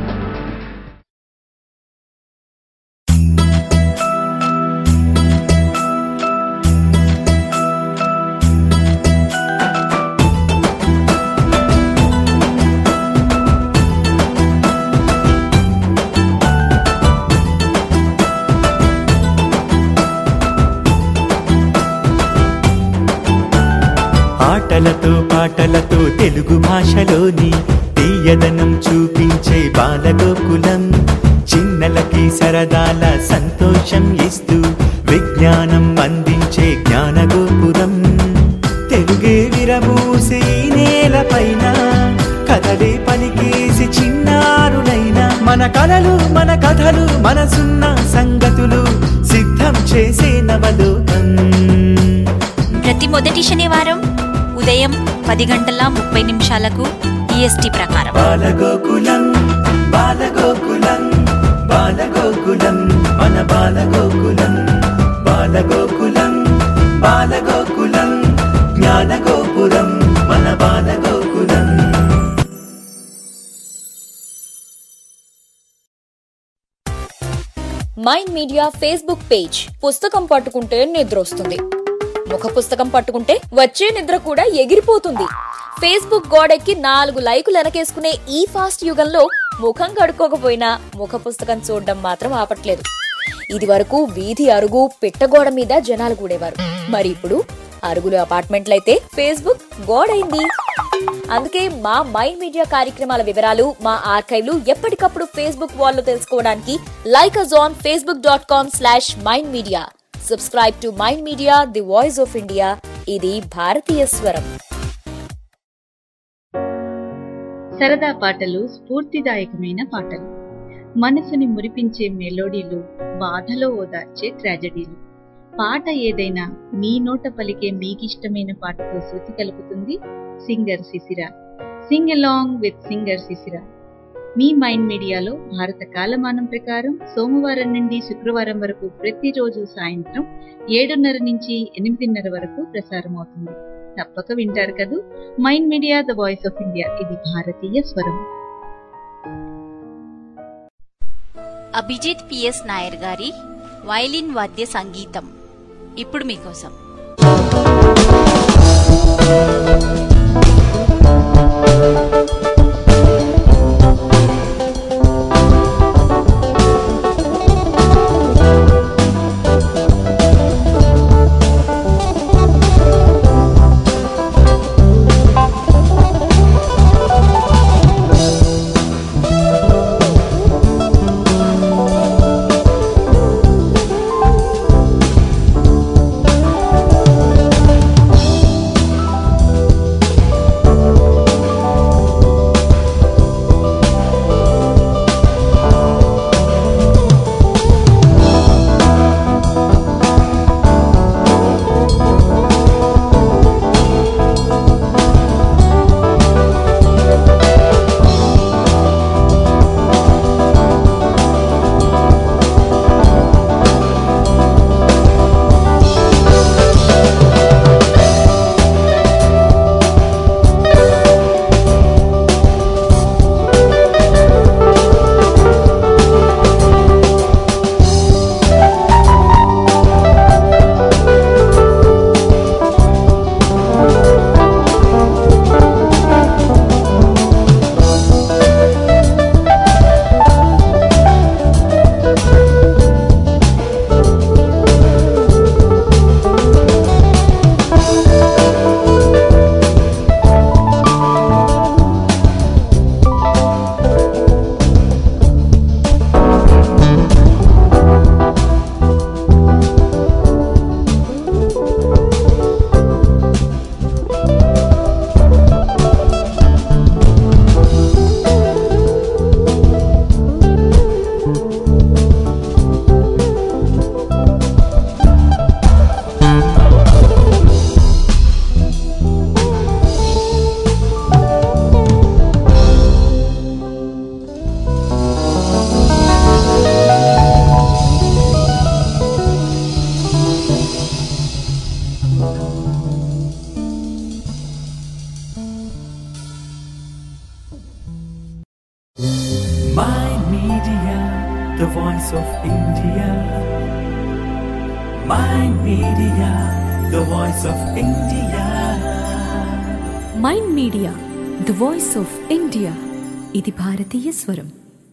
ఆటలతో పాటలతో తెలుగు భాషలోని తీయదనం చూపించే బాలగోకులం చిన్నలకి సరదాల సంతోషం ఇస్తూ విజ్ఞానం అందించే జ్ఞానగోపురం తెలుగే విరబూసి ఈ నేలపైన కథలే పలికేసి చిన్నారులైన మన కలలు మన కథలు మనసున్న సంగతులు సిద్ధం చేసే నవలోకం ప్రతి మొదటి శనివారం ఉదయం పది గంటల ముప్పై నిమిషాలకు ఈఎస్టీ ప్రకారం బాలగోకులం బాలగోకులం బాలగోకులం మన బాలగోకులం బాలగోకులం బాలగోకులం జ్ఞానగోపురం మన Balagokulam mind media Facebook page పుస్తకం పట్టుకుంటే నిద్ర వస్తుంది ముఖ పుస్తకం పట్టుకుంటే వచ్చే నిద్ర కూడా ఎగిరిపోతుంది ఫేస్బుక్ గోడెక్కి నాలుగు లైకులు వెనకేసుకునే ఈ ఫాస్ట్ యుగంలో ముఖం కడుక్కోకపోయినా ముఖ పుస్తకం చూడడం మాత్రం ఆపట్లేదు ఇది వరకు వీధి అరుగు పిట్టగోడ మీద జనాలు కూడేవారు మరి ఇప్పుడు అరుగులు అపార్ట్మెంట్లయితే ఫేస్బుక్ గోడైంది అందుకే మా మైండ్ మీడియా కార్యక్రమాల వివరాలు మా ఆర్కైవ్లు ఎప్పటికప్పుడు ఫేస్బుక్ వాల్లో తెలుసుకోవడానికి like us on Facebook dot com slash mind media subscribe to mind media the voice of India ఇది భారతీయ స్వరం సరదా పాటలు స్ఫూర్తిదాయకమైన పాటలు మనసుని మురిపించే మెలోడీలు బాధలో ఓదార్చే ట్రాజడీలు పాట ఏదైనా మీ నోట పలికే మీకిష్టమైన పాటతో శృతి కలుపుతుంది సింగర్ శిశిర సింగ్ అలాంగ్ విత్ సింగర్ శిశిర మీ మైండ్ మీడియాలో భారత కాలమానం ప్రకారం సోమవారం నుండి శుక్రవారం వరకు ప్రతిరోజు సాయంత్రం ఏడున్నర నుంచి ఎనిమిదిన్నర వరకు ప్రసారం అవుతుంది తప్పక వింటారు కదూ mind media the voice of India ఇది భారతీయ స్వరం అభిజిత్ పిఎస్ నాయర్ గారి వైలిన్ వాద్య సంగీతం ఇప్పుడు మీకోసం Mind Media, the voice of India. Mind Media, the voice of India. Mind media the voice of India ఇది భారతీయ స్వరం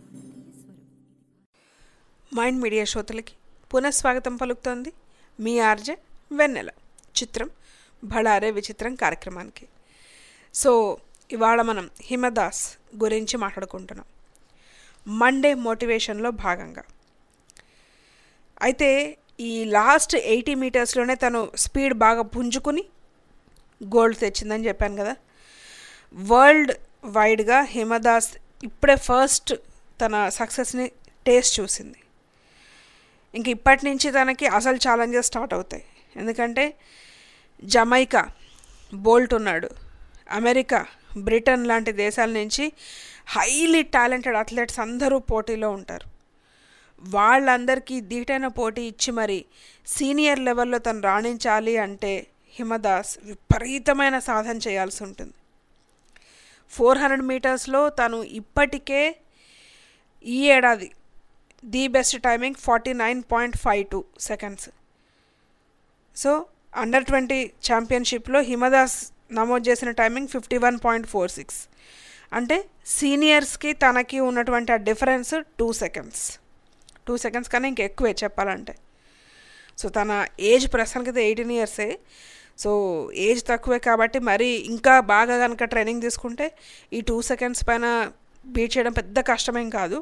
మైండ్ మీడియా శ్రోతలకి పునఃస్వాగతం పలుకుతోంది మీ ఆర్జే వెన్నెల చిత్రం భళారే విచిత్రం కార్యక్రమానికి సో ఇవాళ మనం హిమదాస్ గురించి మాట్లాడుకుంటున్నాం మండే మోటివేషన్లో భాగంగా అయితే ఈ లాస్ట్ ఎయిటీ మీటర్స్లోనే తను స్పీడ్ బాగా పుంజుకుని గోల్డ్ తెచ్చిందని చెప్పాను కదా వరల్డ్ వైడ్గా హిమదాస్ ఇప్పుడే ఫస్ట్ తన సక్సెస్ని టేస్ట్ చూసింది ఇంక ఇప్పటి నుంచి తనకి అసలు ఛాలెంజెస్ స్టార్ట్ అవుతాయి ఎందుకంటే జమైకా బోల్ట్ ఉన్నాడు అమెరికా బ్రిటన్ లాంటి దేశాల నుంచి హైలీ టాలెంటెడ్ అథ్లెట్స్ అందరూ పోటీలో ఉంటారు వాళ్ళందరికీ దీటైన పోటీ ఇచ్చి మరి సీనియర్ లెవెల్లో తను రాణించాలి అంటే హిమదాస్ విపరీతమైన సాధన చేయాల్సి ఉంటుంది ఫోర్ హండ్రెడ్ మీటర్స్లో తను ఇప్పటికే ఈ ఏడాది the best timing forty nine point five two seconds so under twenty ఛాంపియన్షిప్లో హిమదాస్ నమోదు చేసిన timing fifty one point four six అంటే సీనియర్స్కి తనకి ఉన్నటువంటి ఆ difference two seconds two seconds కన్నా ఇంకా ఎక్కువే చెప్పాలంటే సో తన ఏజ్ ప్రస్తుతానికి అయితే ఎయిటీన్ ఇయర్సే సో ఏజ్ తక్కువే కాబట్టి మరి ఇంకా బాగా కనుక ట్రైనింగ్ తీసుకుంటే ఈ టూ సెకండ్స్ పైన బీట్ చేయడం పెద్ద కష్టమేం కాదు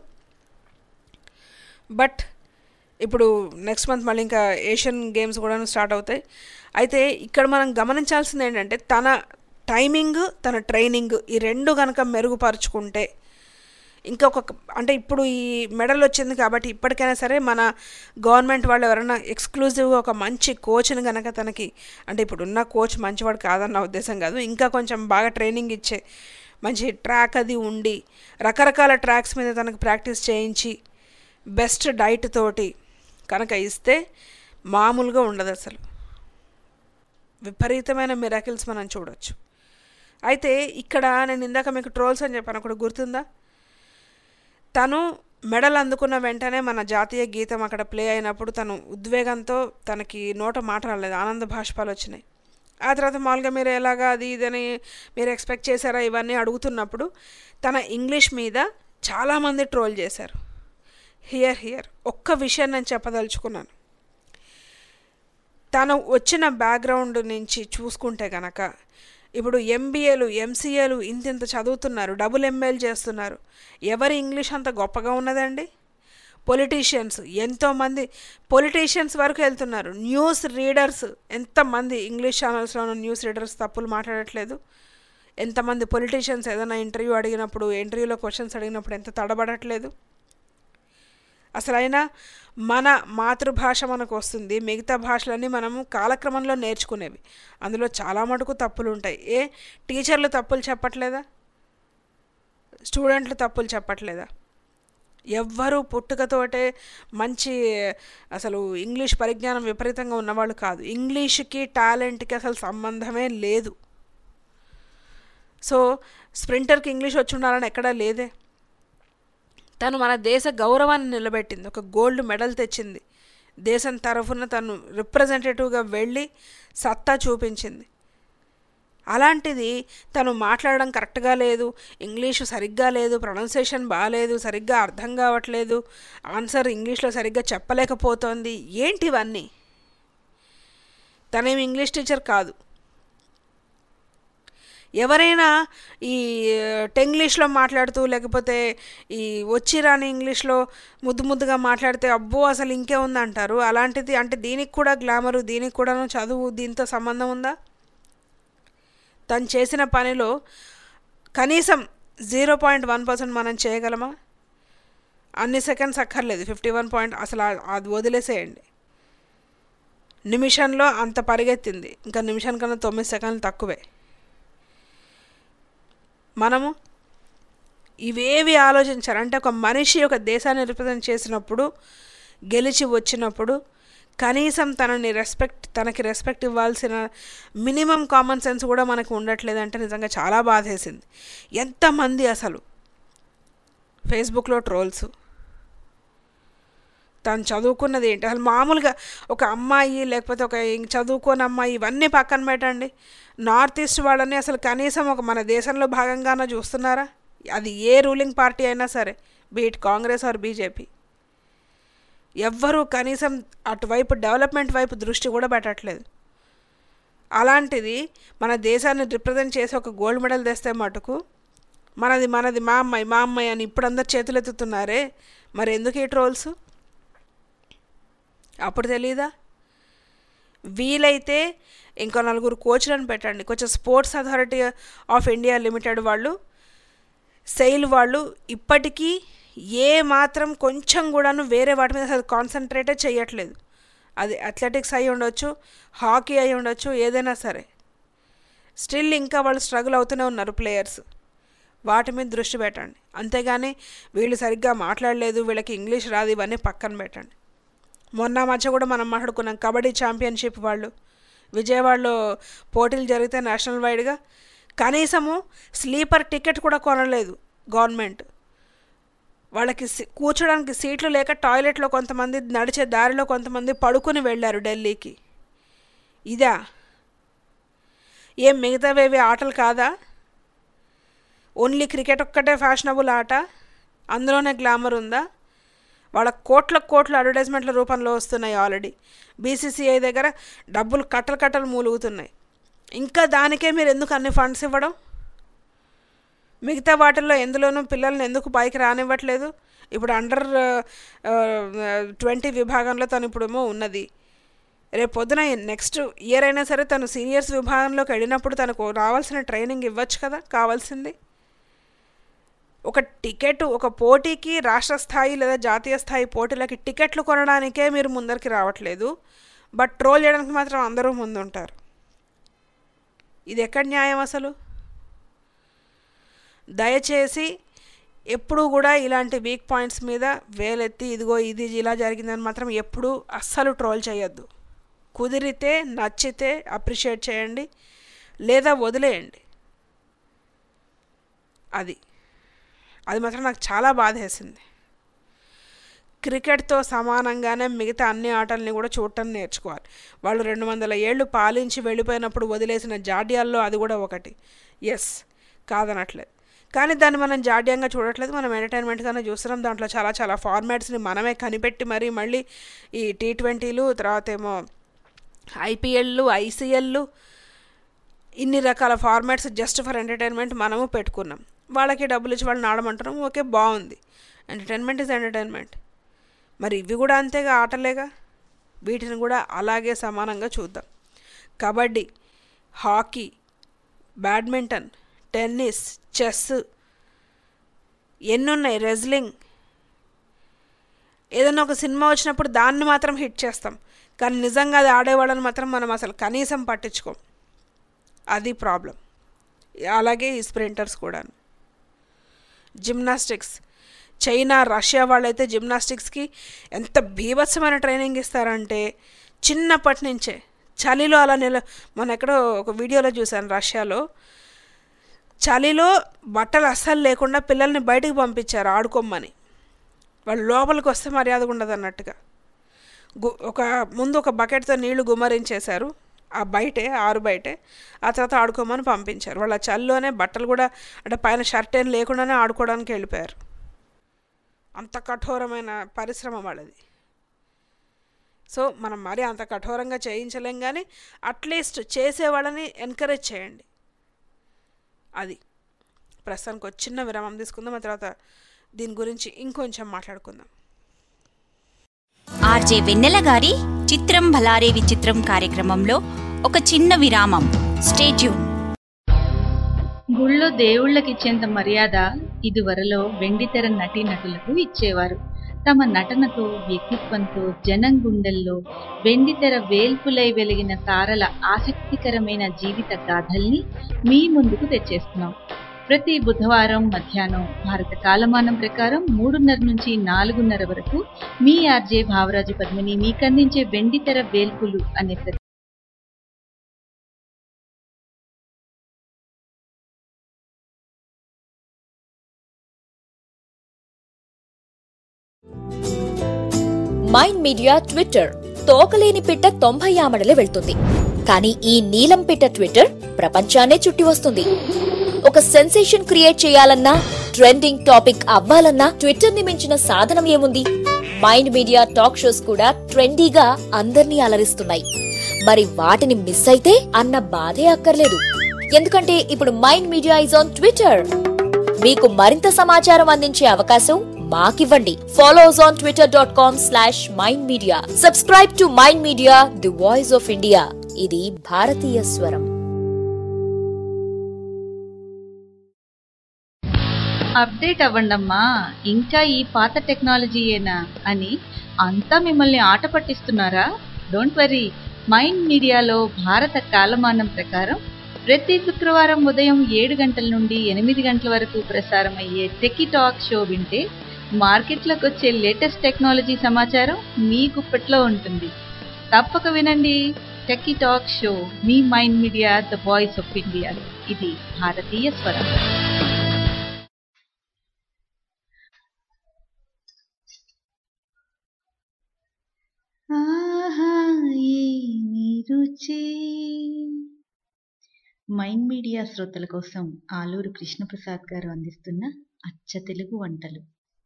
బట్ ఇప్పుడు నెక్స్ట్ మంత్ మళ్ళీ ఇంకా ఏషియన్ గేమ్స్ కూడా స్టార్ట్ అవుతాయి అయితే ఇక్కడ మనం గమనించాల్సింది ఏంటంటే తన టైమింగ్ తన ట్రైనింగ్ ఈ రెండు కనుక మెరుగుపరుచుకుంటే ఇంకొక అంటే ఇప్పుడు ఈ మెడల్ వచ్చింది కాబట్టి ఇప్పటికైనా సరే మన గవర్నమెంట్ వాళ్ళు ఎవరైనా ఎక్స్క్లూజివ్గా ఒక మంచి కోచ్ని కనుక తనకి అంటే ఇప్పుడు ఉన్న కోచ్ మంచివాడు కాదన్న ఉద్దేశం కాదు ఇంకా కొంచెం బాగా ట్రైనింగ్ ఇచ్చే మంచి ట్రాక్ అది ఉండి రకరకాల ట్రాక్స్ మీద తనకు ప్రాక్టీస్ చేయించి బెస్ట్ డైట్ తోటి కనుక ఇస్తే మామూలుగా ఉండదు అసలు విపరీతమైన మిరాకిల్స్ మనం చూడొచ్చు అయితే ఇక్కడ నేను ఇందాక మీకు ట్రోల్స్ అని చెప్పాను అక్కడ గుర్తుందా తను మెడల్ అందుకున్న వెంటనే మన జాతీయ గీతం అక్కడ ప్లే అయినప్పుడు తను ఉద్వేగంతో తనకి నోట మాట రాలేదు ఆనంద భాష్పాలు వచ్చినాయి ఆ తర్వాత మామూలుగా మీరు ఎలాగా అది ఇదని మీరు ఎక్స్పెక్ట్ చేశారా ఇవన్నీ అడుగుతున్నప్పుడు తన ఇంగ్లీష్ మీద చాలామంది ట్రోల్ చేశారు హియర్ హియర్ ఒక్క విషయం నేను చెప్పదలుచుకున్నాను తను వచ్చిన బ్యాక్గ్రౌండ్ నుంచి చూసుకుంటే గనక ఇప్పుడు ఎంబీఏలు ఎంసీఏలు ఇంత ఇంత చదువుతున్నారు డబుల్ ఎంఏలు చేస్తున్నారు ఎవరి ఇంగ్లీష్ అంత గొప్పగా ఉన్నదండి పొలిటీషియన్స్ ఎంతోమంది పొలిటీషియన్స్ వరకు వెళ్తున్నారు న్యూస్ రీడర్స్ ఎంతమంది ఇంగ్లీష్ ఛానల్స్లో ఉన్న న్యూస్ రీడర్స్ తప్పులు మాట్లాడట్లేదు ఎంతమంది పొలిటీషియన్స్ ఏదైనా ఇంటర్వ్యూ అడిగినప్పుడు ఇంటర్వ్యూలో క్వశ్చన్స్ అడిగినప్పుడు ఎంత తడబడట్లేదు అసలైనా మన మాతృభాష మనకు వస్తుంది మిగతా భాషలన్నీ మనము కాలక్రమంలో నేర్చుకునేవి అందులో చాలా మటుకు తప్పులు ఉంటాయి ఏ టీచర్లు తప్పులు చెప్పట్లేదా స్టూడెంట్లు తప్పులు చెప్పట్లేదా ఎవ్వరూ పుట్టుకతోటే మంచి అసలు ఇంగ్లీష్ పరిజ్ఞానం విపరీతంగా ఉన్నవాళ్ళు కాదు ఇంగ్లీష్కి టాలెంట్కి అసలు సంబంధమే లేదు సో స్ప్రింటర్కి ఇంగ్లీష్ వచ్చి ఉండాలని ఎక్కడా లేదే తను మన దేశ గౌరవాన్ని నిలబెట్టింది ఒక గోల్డ్ మెడల్ తెచ్చింది దేశం తరఫున తను రిప్రజెంటేటివ్గా వెళ్ళి సత్తా చూపించింది అలాంటిది తను మాట్లాడడం కరెక్ట్గా లేదు ఇంగ్లీషు సరిగ్గా లేదు ప్రొనౌన్సియేషన్ బాగాలేదు సరిగ్గా అర్థం కావట్లేదు ఆన్సర్ ఇంగ్లీష్లో సరిగ్గా చెప్పలేకపోతోంది ఏంటివన్నీ తనేమి ఇంగ్లీష్ టీచర్ కాదు ఎవరైనా ఈ టెంగ్లీష్లో మాట్లాడుతూ లేకపోతే ఈ వచ్చి రాని ఇంగ్లీష్లో ముద్దు ముద్దుగా మాట్లాడితే అబ్బో అసలు ఇంకే ఉందంటారు అలాంటిది అంటే దీనికి కూడా గ్లామరు దీనికి కూడాను చదువు దీంతో సంబంధం ఉందా తను చేసిన పనిలో కనీసం జీరో పాయింట్ వన్ పర్సెంట్ మనం చేయగలమా అన్ని సెకండ్స్ అక్కర్లేదు ఫిఫ్టీ వన్ పాయింట్ అసలు అది వదిలేసేయండి నిమిషంలో అంత పరిగెత్తింది ఇంకా నిమిషం కన్నా తొమ్మిది సెకండ్లు తక్కువే మనము ఇవేవి ఆలోచించాలి అంటే ఒక మనిషి ఒక దేశాన్ని రిప్రజెంట్ చేసినప్పుడు గెలిచి వచ్చినప్పుడు కనీసం తనని రెస్పెక్ట్ తనకి రెస్పెక్ట్ ఇవ్వాల్సిన మినిమం కామన్ సెన్స్ కూడా మనకు ఉండట్లేదంటే నిజంగా చాలా బాధేసింది ఎంతమంది అసలు ఫేస్బుక్లో ట్రోల్స్ తను చదువుకున్నది ఏంటి అసలు మామూలుగా ఒక అమ్మాయి లేకపోతే ఒక చదువుకోని అమ్మాయి ఇవన్నీ పక్కన పెట్టండి నార్త్ ఈస్ట్ వాళ్ళని అసలు కనీసం ఒక మన దేశంలో భాగంగానే చూస్తున్నారా అది ఏ రూలింగ్ పార్టీ అయినా సరే బీట్ కాంగ్రెస్ ఆర్ బీజేపీ ఎవ్వరూ కనీసం అటువైపు డెవలప్మెంట్ వైపు దృష్టి కూడా పెట్టట్లేదు అలాంటిది మన దేశాన్ని రిప్రజెంట్ చేసి ఒక గోల్డ్ మెడల్ తెస్తే మటుకు మనది మనది మా అమ్మాయి మా అమ్మాయి అని ఇప్పుడు అందరు చేతులు ఎత్తుతున్నారే మరి ఎందుకు ఈ ట్రోల్స్ అప్పుడు తెలీదా వీలైతే ఇంకో నలుగురు కోచ్లను పెట్టండి కొంచెం sports authority of India limited వాళ్ళు సెయిల్ వాళ్ళు ఇప్పటికీ ఏ మాత్రం కొంచెం కూడాను వేరే వాటి మీద అసలు కాన్సన్ట్రేటే చేయట్లేదు అది అథ్లెటిక్స్ అయి ఉండొచ్చు హాకీ అయి ఉండొచ్చు ఏదైనా సరే స్టిల్ ఇంకా వాళ్ళు స్ట్రగుల్ అవుతూనే ఉన్నారు ప్లేయర్స్ వాటి మీద దృష్టి పెట్టండి అంతేగాని వీళ్ళు సరిగ్గా మాట్లాడలేదు వీళ్ళకి ఇంగ్లీష్ రాదు ఇవన్నీ పక్కన పెట్టండి మొన్న మధ్య కూడా మనం మాట్లాడుకున్నాం కబడ్డీ ఛాంపియన్షిప్ వాళ్ళు విజయవాడలో పోటీలు జరిగితే నేషనల్ వైడ్గా కనీసము స్లీపర్ టికెట్ కూడా కొనలేదు గవర్నమెంట్ వాళ్ళకి సీ- కూర్చోడానికి సీట్లు లేక టాయిలెట్లో కొంతమంది నడిచే దారిలో కొంతమంది పడుకుని వెళ్ళారు ఢిల్లీకి ఇదా ఏం మిగతావేవి ఆటలు కాదా ఓన్లీ క్రికెట్ ఒక్కటే ఫ్యాషనబుల్ ఆట అందులోనే గ్లామర్ ఉందా వాళ్ళ కోట్ల కోట్ల అడ్వర్టైజ్మెంట్ల రూపంలో వస్తున్నాయి ఆల్రెడీ బీసీసీఐ దగ్గర డబ్బులు కట్టలు కట్టలు మూలుగుతున్నాయి ఇంకా దానికే మీరు ఎందుకు అన్ని ఫండ్స్ ఇవ్వడం మిగతా వాటిల్లో ఎందులోనూ పిల్లల్ని ఎందుకు పైకి రానివ్వట్లేదు ఇప్పుడు అండర్ ట్వంటీ విభాగంలో తను ఇప్పుడేమో ఉన్నది రేపు పొద్దున నెక్స్ట్ ఇయర్ అయినా సరే తను సీనియర్స్ విభాగంలోకి వెళ్ళినప్పుడు తనకు రావాల్సిన ట్రైనింగ్ ఇవ్వచ్చు కదా కావాల్సింది ఒక టికెట్ ఒక పోటీకి రాష్ట్ర స్థాయి లేదా జాతీయ స్థాయి పోటీలకి టికెట్లు కొనడానికే మీరు ముందరికి రావట్లేదు బట్ ట్రోల్ చేయడానికి మాత్రం అందరూ ముందుంటారు ఇది ఎక్కడ న్యాయం అసలు దయచేసి ఎప్పుడూ కూడా ఇలాంటి వీక్ పాయింట్స్ మీద వేలెత్తి ఇదిగో ఇది ఇలా జరిగిందని మాత్రం ఎప్పుడూ అస్సలు ట్రోల్ చేయొద్దు కుదిరితే నచ్చితే అప్రిషియేట్ చేయండి లేదా వదిలేయండి అది అది మాత్రం నాకు చాలా బాధేసింది క్రికెట్తో సమానంగానే మిగతా అన్ని ఆటల్ని కూడా చూడటం నేర్చుకోవాలి వాళ్ళు రెండు వందల ఏళ్ళు పాలించి వెళ్ళిపోయినప్పుడు వదిలేసిన జాడ్యాల్లో అది కూడా ఒకటి ఎస్ కాదనట్లేదు కానీ దాన్ని మనం జాడ్యంగా చూడట్లేదు మనం ఎంటర్టైన్మెంట్గానే చూస్తున్నాం దాంట్లో చాలా చాలా ఫార్మాట్స్ని మనమే కనిపెట్టి మరీ మళ్ళీ ఈ టీ ట్వంటీలు తర్వాత ఏమో ఐపీఎల్లు ఐసీఎల్లు ఇన్ని రకాల ఫార్మాట్స్ జస్ట్ ఫర్ ఎంటర్టైన్మెంట్ మనము పెట్టుకున్నాం వాళ్ళకి డబ్బులు ఇచ్చి వాళ్ళని ఆడమంటున్నాం ఓకే బాగుంది ఎంటర్టైన్మెంట్ ఇస్ ఎంటర్టైన్మెంట్ మరి ఇవి కూడా అంతేగా ఆటలేగా వీటిని కూడా అలాగే సమానంగా చూద్దాం kabaddi hockey badminton tennis chess ఎన్నున్నాయి రెజ్లింగ్ ఏదైనా ఒక సినిమా వచ్చినప్పుడు దాన్ని మాత్రం హిట్ చేస్తాం కానీ నిజంగా అది ఆడేవాళ్ళని మాత్రం మనం అసలు కనీసం పట్టించుకోం అది ప్రాబ్లం అలాగే ఈ స్ప్రింటర్స్ కూడా జిమ్నాస్టిక్స్ చైనా రష్యా వాళ్ళైతే జిమ్నాస్టిక్స్కి ఎంత బీభత్సమైన ట్రైనింగ్ ఇస్తారంటే చిన్నప్పటి నుంచే చలిలో అలా నిల మొన్న ఎక్కడో ఒక వీడియోలో చూశాను రష్యాలో చలిలో బట్టలు అస్సలు లేకుండా పిల్లల్ని బయటికి పంపించారు ఆడుకోమని వాళ్ళు లోపలికి వస్తే మర్యాద ఉండదు అన్నట్టుగా గు ఒక ముందు ఒక బకెట్తో నీళ్లు గుమ్మరించేశారు ఆ బయటే ఆరు బయటే ఆ తర్వాత ఆడుకోమని పంపించారు వాళ్ళ చల్లోనే బట్టలు కూడా అంటే పైన షర్ట్ ఏం లేకుండానే ఆడుకోవడానికి వెళ్ళిపోయారు అంత కఠోరమైన పరిశ్రమ వాళ్ళది సో మనం మరీ అంత కఠోరంగా చేయించలేం కానీ అట్లీస్ట్ చేసే వాళ్ళని ఎంకరేజ్ చేయండి అది ప్రస్తుతానికి ఒక చిన్న విరామం తీసుకుందాం ఆ తర్వాత దీని గురించి ఇంకొంచెం మాట్లాడుకుందాం ఆర్జే వెన్నెల గారి చిత్రం భలారే విచిత్రం కార్యక్రమంలో ఒక చిన్న విరామం స్టేట్యూన్ గుళ్ళో దేవుళ్ళకిచ్చేంత మర్యాద ఇదివరలో వెండితెర నటీనటులకు ఇచ్చేవారు తమ నటనతో వ్యక్తిత్వంతో జనం గుండెల్లో వెండితెర వేల్పులై వెలిగిన తారల ఆసక్తికరమైన జీవిత గాథల్ని మీ ముందుకు తెచ్చేస్తున్నాం ప్రతి బుధవారం మధ్యాహ్నం భారత కాలమానం ప్రకారం మూడున్నర నుంచి నాలుగున్నర వరకు మీ ఆర్జే భావరాజు పద్మిని మీకందించే వెండితెర వేల్పులు అనే ప్రతి మైండ్ మీడియా ట్విట్టర్ తోకలేని పిట్ట తొంభై ఆమడలే వెళ్తుంది కానీ ఈ నీలం పిట్ట ట్విట్టర్ ప్రపంచాన్నే చుట్టి వస్తుంది ఒక సెన్సేషన్ క్రియేట్ చేయాలన్నా ట్రెండింగ్ టాపిక్ అవ్వాలన్నా ట్విట్టర్ ని మించిన సాధనం ఏముంది మైండ్ మీడియా టాక్ షోస్ కూడా ట్రెండీగా అందర్నీ అలరిస్తున్నాయి మరి వాటిని మిస్ అయితే అన్న బాధే అక్కర్లేదు ఎందుకంటే ఇప్పుడు mind media is on Twitter మీకు మరింత సమాచారం అందించే అవకాశం మాకివ్వండి follow us on Twitter dot com slash mind media subscribe to mind media the voice of India ఇది భారతీయ స్వరం అప్డేట్ అవ్వండమ్మా ఇంకా ఈ పాత టెక్నాలజీయేనా అని అంతా మిమ్మల్ని ఆట పట్టిస్తున్నారా డోంట్ వరీ మైండ్ మీడియాలో భారత కాలమానం ప్రకారం ప్రతి శుక్రవారం ఉదయం ఏడు గంటల నుండి ఎనిమిది గంటల వరకు ప్రసారం అయ్యే టెకీ టాక్ షో వింటే మార్కెట్లోకి వచ్చే లేటెస్ట్ టెక్నాలజీ సమాచారం మీ గుప్పట్లో ఉంటుంది తప్పక వినండి టెకీ టాక్ షో మీ mind media the voice of India ఇది భారతీయ స్వరం ఆహా ఏమి రుచి మైండ్ మీడియా శ్రోతల కోసం ఆలూరు కృష్ణప్రసాద్ గారు అందిస్తున్న అచ్చ తెలుగు వంటలు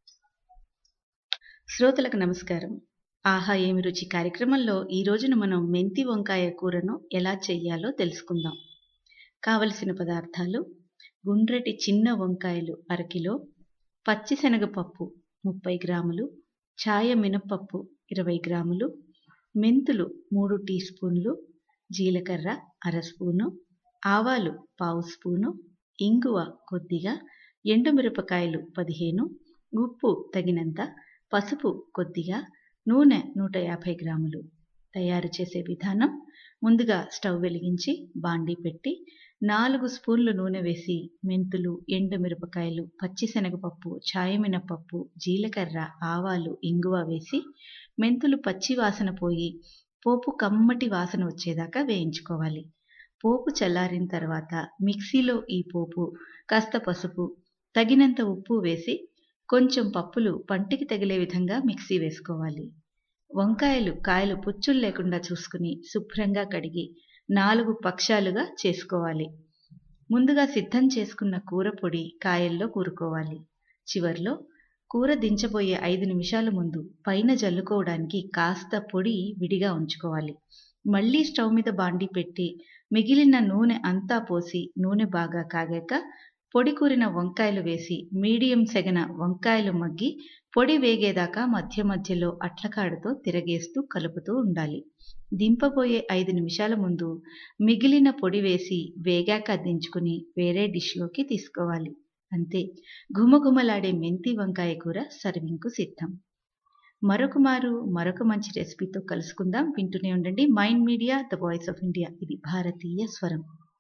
శ్రోతలకు నమస్కారం ఆహా ఏమి రుచి కార్యక్రమంలో ఈ రోజున మనం మెంతి వంకాయ కూరను ఎలా చేయాలో తెలుసుకుందాం కావలసిన పదార్థాలు గుండ్రటి చిన్న వంకాయలు అరకిలో పచ్చిశనగపప్పు ముప్పై గ్రాములు ఛాయ మినపప్పు ఇరవై గ్రాములు మెంతులు మూడు టీ స్పూన్లు జీలకర్ర అర స్పూను ఆవాలు పావు స్పూను ఇంగువ కొద్దిగా ఎండుమిరపకాయలు పదిహేను ఉప్పు తగినంత పసుపు కొద్దిగా నూనె నూట యాభై గ్రాములు తయారు చేసే విధానం ముందుగా స్టవ్ వెలిగించి బాండీ పెట్టి నాలుగు స్పూన్లు నూనె వేసి మెంతులు ఎండుమిరపకాయలు పచ్చిశనగపప్పు ఛాయమినపప్పు జీలకర్ర ఆవాలు ఇంగువ వేసి మెంతులు పచ్చి వాసన పోయి పోపు కమ్మటి వాసన వచ్చేదాకా వేయించుకోవాలి పోపు చల్లారిన తర్వాత మిక్సీలో ఈ పోపు కాస్త పసుపు తగినంత ఉప్పు వేసి కొంచెం పప్పులు పంటికి తగిలే విధంగా మిక్సీ వేసుకోవాలి వంకాయలు కాయలు పుచ్చులు లేకుండా చూసుకుని శుభ్రంగా కడిగి నాలుగు పక్షాలుగా చేసుకోవాలి ముందుగా సిద్ధం చేసుకున్న కూర పొడి కాయల్లో కూరుకోవాలి చివర్లో కూర దించబోయే ఐదు నిమిషాల ముందు పైన జల్లుకోవడానికి కాస్త పొడి విడిగా ఉంచుకోవాలి మళ్ళీ స్టవ్ మీద బాండి పెట్టి మిగిలిన నూనె అంతా పోసి నూనె బాగా కాగాక పొడి కూరిన వంకాయలు వేసి మీడియం సెగన వంకాయలు మగ్గి పొడి వేగేదాకా మధ్య మధ్యలో అట్లకాడుతో తిరగేస్తూ కలుపుతూ ఉండాలి దింపబోయే ఐదు నిమిషాల ముందు మిగిలిన పొడి వేసి వేగాక దించుకుని వేరే డిష్లోకి తీసుకోవాలి అంతే ఘుమఘుమలాడే మెంతి వంకాయ కూర సర్వింగ్కు సిద్ధం మరొక మారు మరొక మంచి రెసిపీతో కలుసుకుందాం వింటూనే ఉండండి mind media the voice of India ఇది భారతీయ స్వరం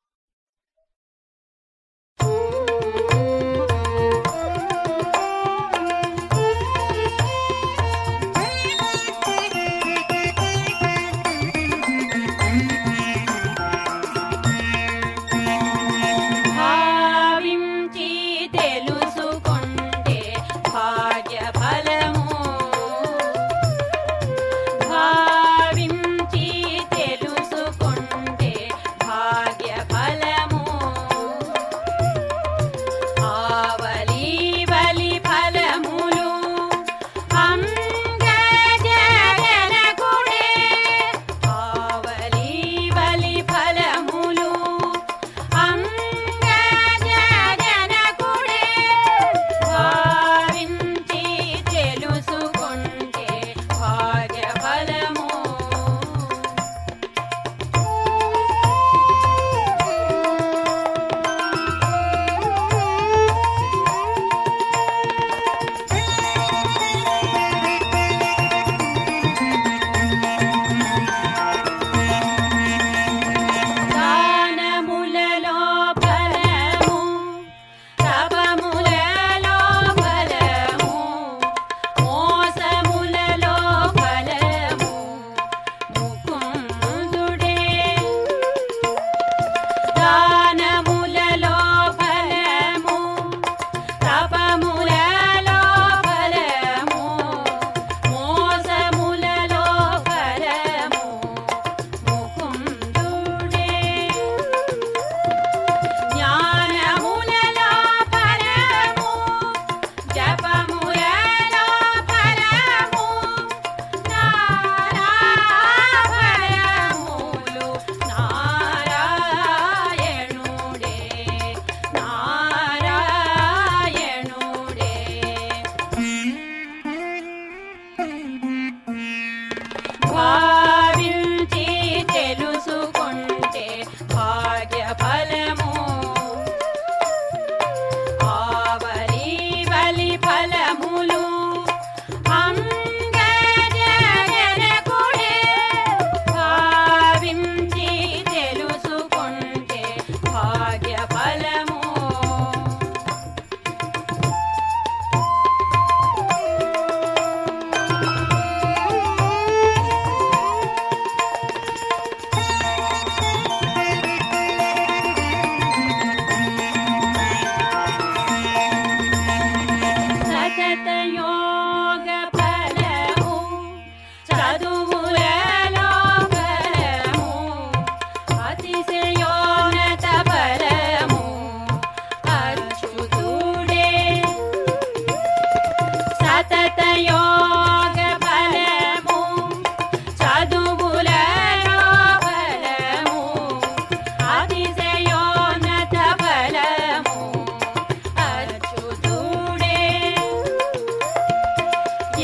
భావించి తెలుసుకుంటే భాగ్య ఫలము భావించి తెలుసుకుంటే భాగ్య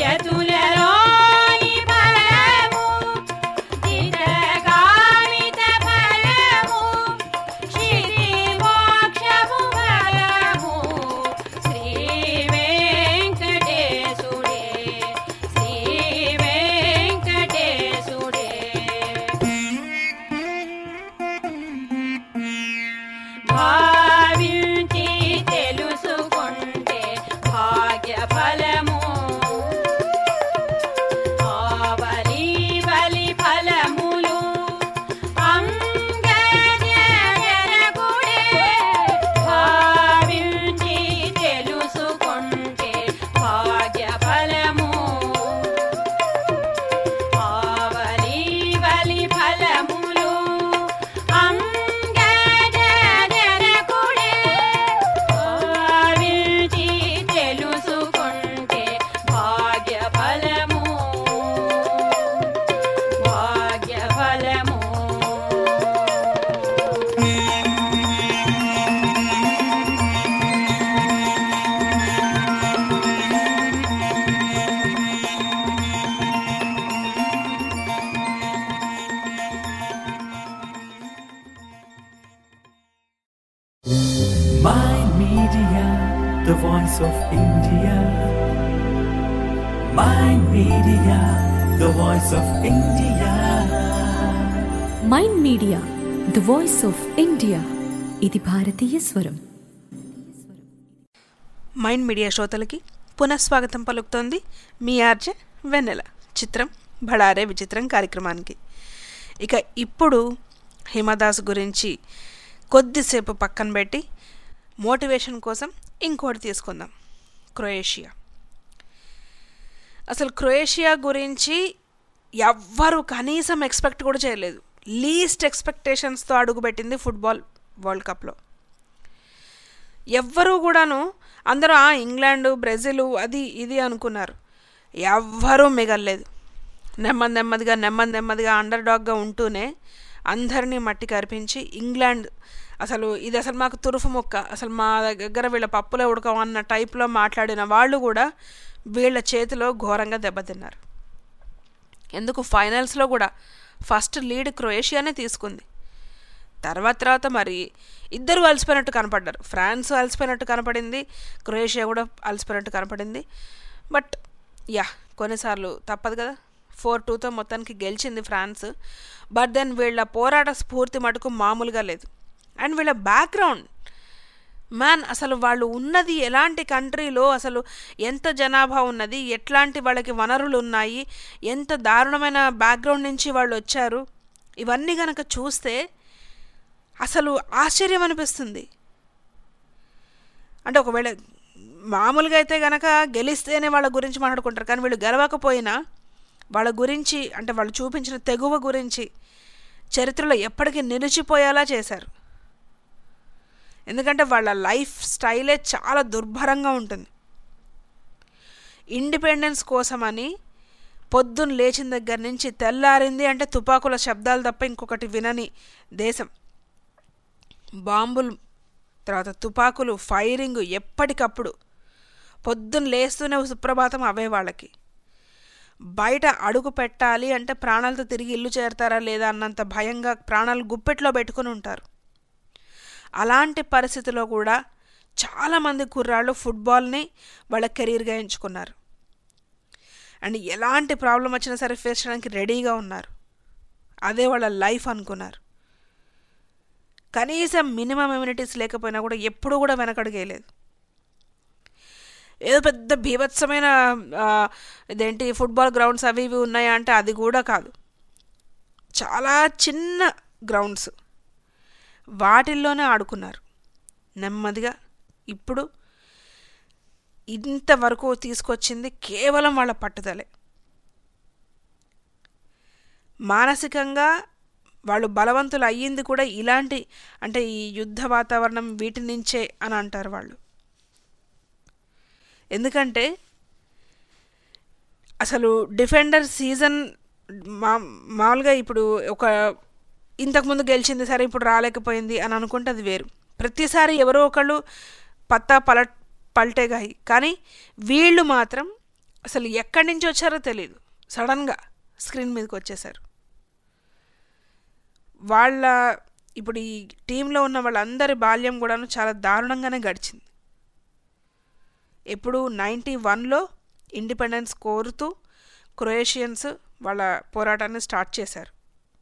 యతులలోని ఫలము చిరకామిత ఫలము శ్రీ మోక్షము ఫలము శ్రీ వెంకటేశుడే శ్రీ వెంకటేశుడే భావించి తెలుసుకుంటే భాగ్య ఫలము ఆవలి బలి ఫలములు అంగజనకుడే భావించి తెలుసుకుంటే భాగ్య ఫలము ఆవలి బలి ఫలములు అంగజనకుడే భావించి తెలుసుకుంటే భాగ్య ఫలము భాగ్య ఫలము Mind Media, the voice of India. Mind Media, the voice of India. Mind media the voice of India ఇది భారతీయ స్వరం మైండ్ మీడియా శ్రోతలకి పునఃస్వాగతం పలుకుతోంది మీ ఆర్జే వెన్నెల చిత్రం భళారే విచిత్రం కార్యక్రమానికి ఇక ఇప్పుడు హిమదాస్ గురించి కొద్దిసేపు పక్కన పెట్టి మోటివేషన్ కోసం ఇంకోటి తీసుకుందాం క్రొయేషియా అసలు క్రొయేషియా గురించి ఎవ్వరు కనీసం ఎక్స్పెక్ట్ కూడా చేయలేదు లీస్ట్ ఎక్స్పెక్టేషన్స్తో అడుగుపెట్టింది ఫుట్బాల్ వరల్డ్ కప్లో ఎవ్వరూ కూడాను అందరూ ఆ ఇంగ్లాండ్ బ్రెజిల్ అది ఇది అనుకున్నారు ఎవ్వరూ మిగల్లేదు నెమ్మది నెమ్మదిగా నెమ్మది నెమ్మదిగా అండర్ డాగ్గా ఉంటూనే అందరినీ మట్టి కరిపించి ఇంగ్లాండ్ అసలు ఇది అసలు మాకు తురుపు మొక్క అసలు మా దగ్గర వీళ్ళ పప్పులో ఉడకం అన్న టైప్లో మాట్లాడిన వాళ్ళు కూడా వీళ్ళ చేతిలో ఘోరంగా దెబ్బతిన్నారు ఎందుకు ఫైనల్స్లో కూడా ఫస్ట్ లీడ్ క్రొయేషియానే తీసుకుంది తర్వాత తర్వాత మరి ఇద్దరు అలసిపోయినట్టు కనపడ్డారు ఫ్రాన్స్ అలసిపోయినట్టు కనపడింది క్రొయేషియా కూడా అలసిపోయినట్టు కనపడింది బట్ యా కొన్నిసార్లు తప్పదు కదా ఫోర్ టూతో మొత్తానికి గెలిచింది ఫ్రాన్స్ బట్ దెన్ వీళ్ళ పోరాట స్ఫూర్తి మటుకు మామూలుగా లేదు అండ్ వీళ్ళ బ్యాక్గ్రౌండ్ మ్యాన్ అసలు వాళ్ళు ఉన్నది ఎలాంటి కంట్రీలో అసలు ఎంత జనాభా ఉన్నది ఎట్లాంటి వాళ్ళకి వనరులు ఉన్నాయి ఎంత దారుణమైన బ్యాక్గ్రౌండ్ నుంచి వాళ్ళు వచ్చారు ఇవన్నీ కనుక చూస్తే అసలు ఆశ్చర్యం అనిపిస్తుంది అంటే ఒకవేళ మామూలుగా అయితే గనక గెలిస్తేనే వాళ్ళ గురించి మాట్లాడుకుంటారు కానీ వీళ్ళు గెలవకపోయినా వాళ్ళ గురించి అంటే వాళ్ళు చూపించిన తెగువ గురించి చరిత్రలో ఎప్పటికీ నిలిచిపోయేలా చేశారు ఎందుకంటే వాళ్ళ లైఫ్ స్టైలే చాలా దుర్భరంగా ఉంటుంది ఇండిపెండెన్స్ కోసమని పొద్దున్న లేచిన దగ్గర నుంచి తెల్లారింది అంటే తుపాకుల శబ్దాలు తప్ప ఇంకొకటి వినని దేశం బాంబులు తర్వాత తుపాకులు ఫైరింగ్ ఎప్పటికప్పుడు పొద్దున్న లేస్తూనే సుప్రభాతం అవే వాళ్ళకి బయట అడుగు పెట్టాలి అంటే ప్రాణాలతో తిరిగి ఇల్లు చేరతారా లేదా అన్నంత భయంగా ప్రాణాలు గుప్పెట్లో పెట్టుకుని ఉంటారు అలాంటి పరిస్థితిలో కూడా చాలామంది కుర్రాళ్ళు ఫుట్బాల్ని వాళ్ళ కెరీర్గా ఎంచుకున్నారు అండ్ ఎలాంటి ప్రాబ్లం వచ్చినా సరే ఫేస్ చేయడానికి రెడీగా ఉన్నారు అదే వాళ్ళ లైఫ్ అనుకున్నారు కనీసం మినిమం ఇమ్యూనిటీస్ లేకపోయినా కూడా ఎప్పుడూ కూడా వెనకడుగేయలేదు ఏదో పెద్ద బీభత్సమైన ఆ, ఇదేంటి ఫుట్బాల్ గ్రౌండ్స్ అవి ఇవి ఉన్నాయా అంటే అది కూడా కాదు చాలా చిన్న గ్రౌండ్స్ వాటిల్లోనే ఆడుకున్నారు నెమ్మదిగా ఇప్పుడు ఇంతవరకు తీసుకొచ్చింది కేవలం వాళ్ళ పట్టుదలే మానసికంగా వాళ్ళు బలవంతులు అయ్యింది కూడా ఇలాంటి అంటే ఈ యుద్ధ వాతావరణం వీటి నుంచే అని అంటారు వాళ్ళు ఎందుకంటే అసలు డిఫెండర్ సీజన్ మా మామూలుగా ఇప్పుడు ఒక ఇంతకుముందు గెలిచింది సరే ఇప్పుడు రాలేకపోయింది అని అనుకుంటే అది వేరు ప్రతిసారి ఎవరో ఒకళ్ళు పత్తా పల పల్టేగాయి కానీ వీళ్ళు మాత్రం అసలు ఎక్కడి నుంచి వచ్చారో తెలియదు సడన్గా స్క్రీన్ మీదకి వచ్చేసారు వాళ్ళ ఇప్పుడు ఈ టీంలో ఉన్న వాళ్ళందరి బాల్యం కూడాను చాలా దారుణంగానే గడిచింది ఎప్పుడు నైంటీ వన్లో ఇండిపెండెన్స్ కోరుతూ క్రొయేషియన్స్ వాళ్ళ పోరాటాన్ని స్టార్ట్ చేశారు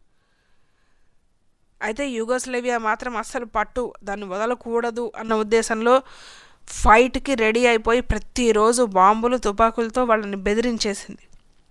అయితే యూగోస్లేవియా మాత్రం అస్సలు పట్టు దాన్ని వదలకూడదు అన్న ఉద్దేశంలో ఫైట్కి రెడీ అయిపోయి ప్రతిరోజు బాంబులు తుపాకులతో వాళ్ళని బెదిరించేసింది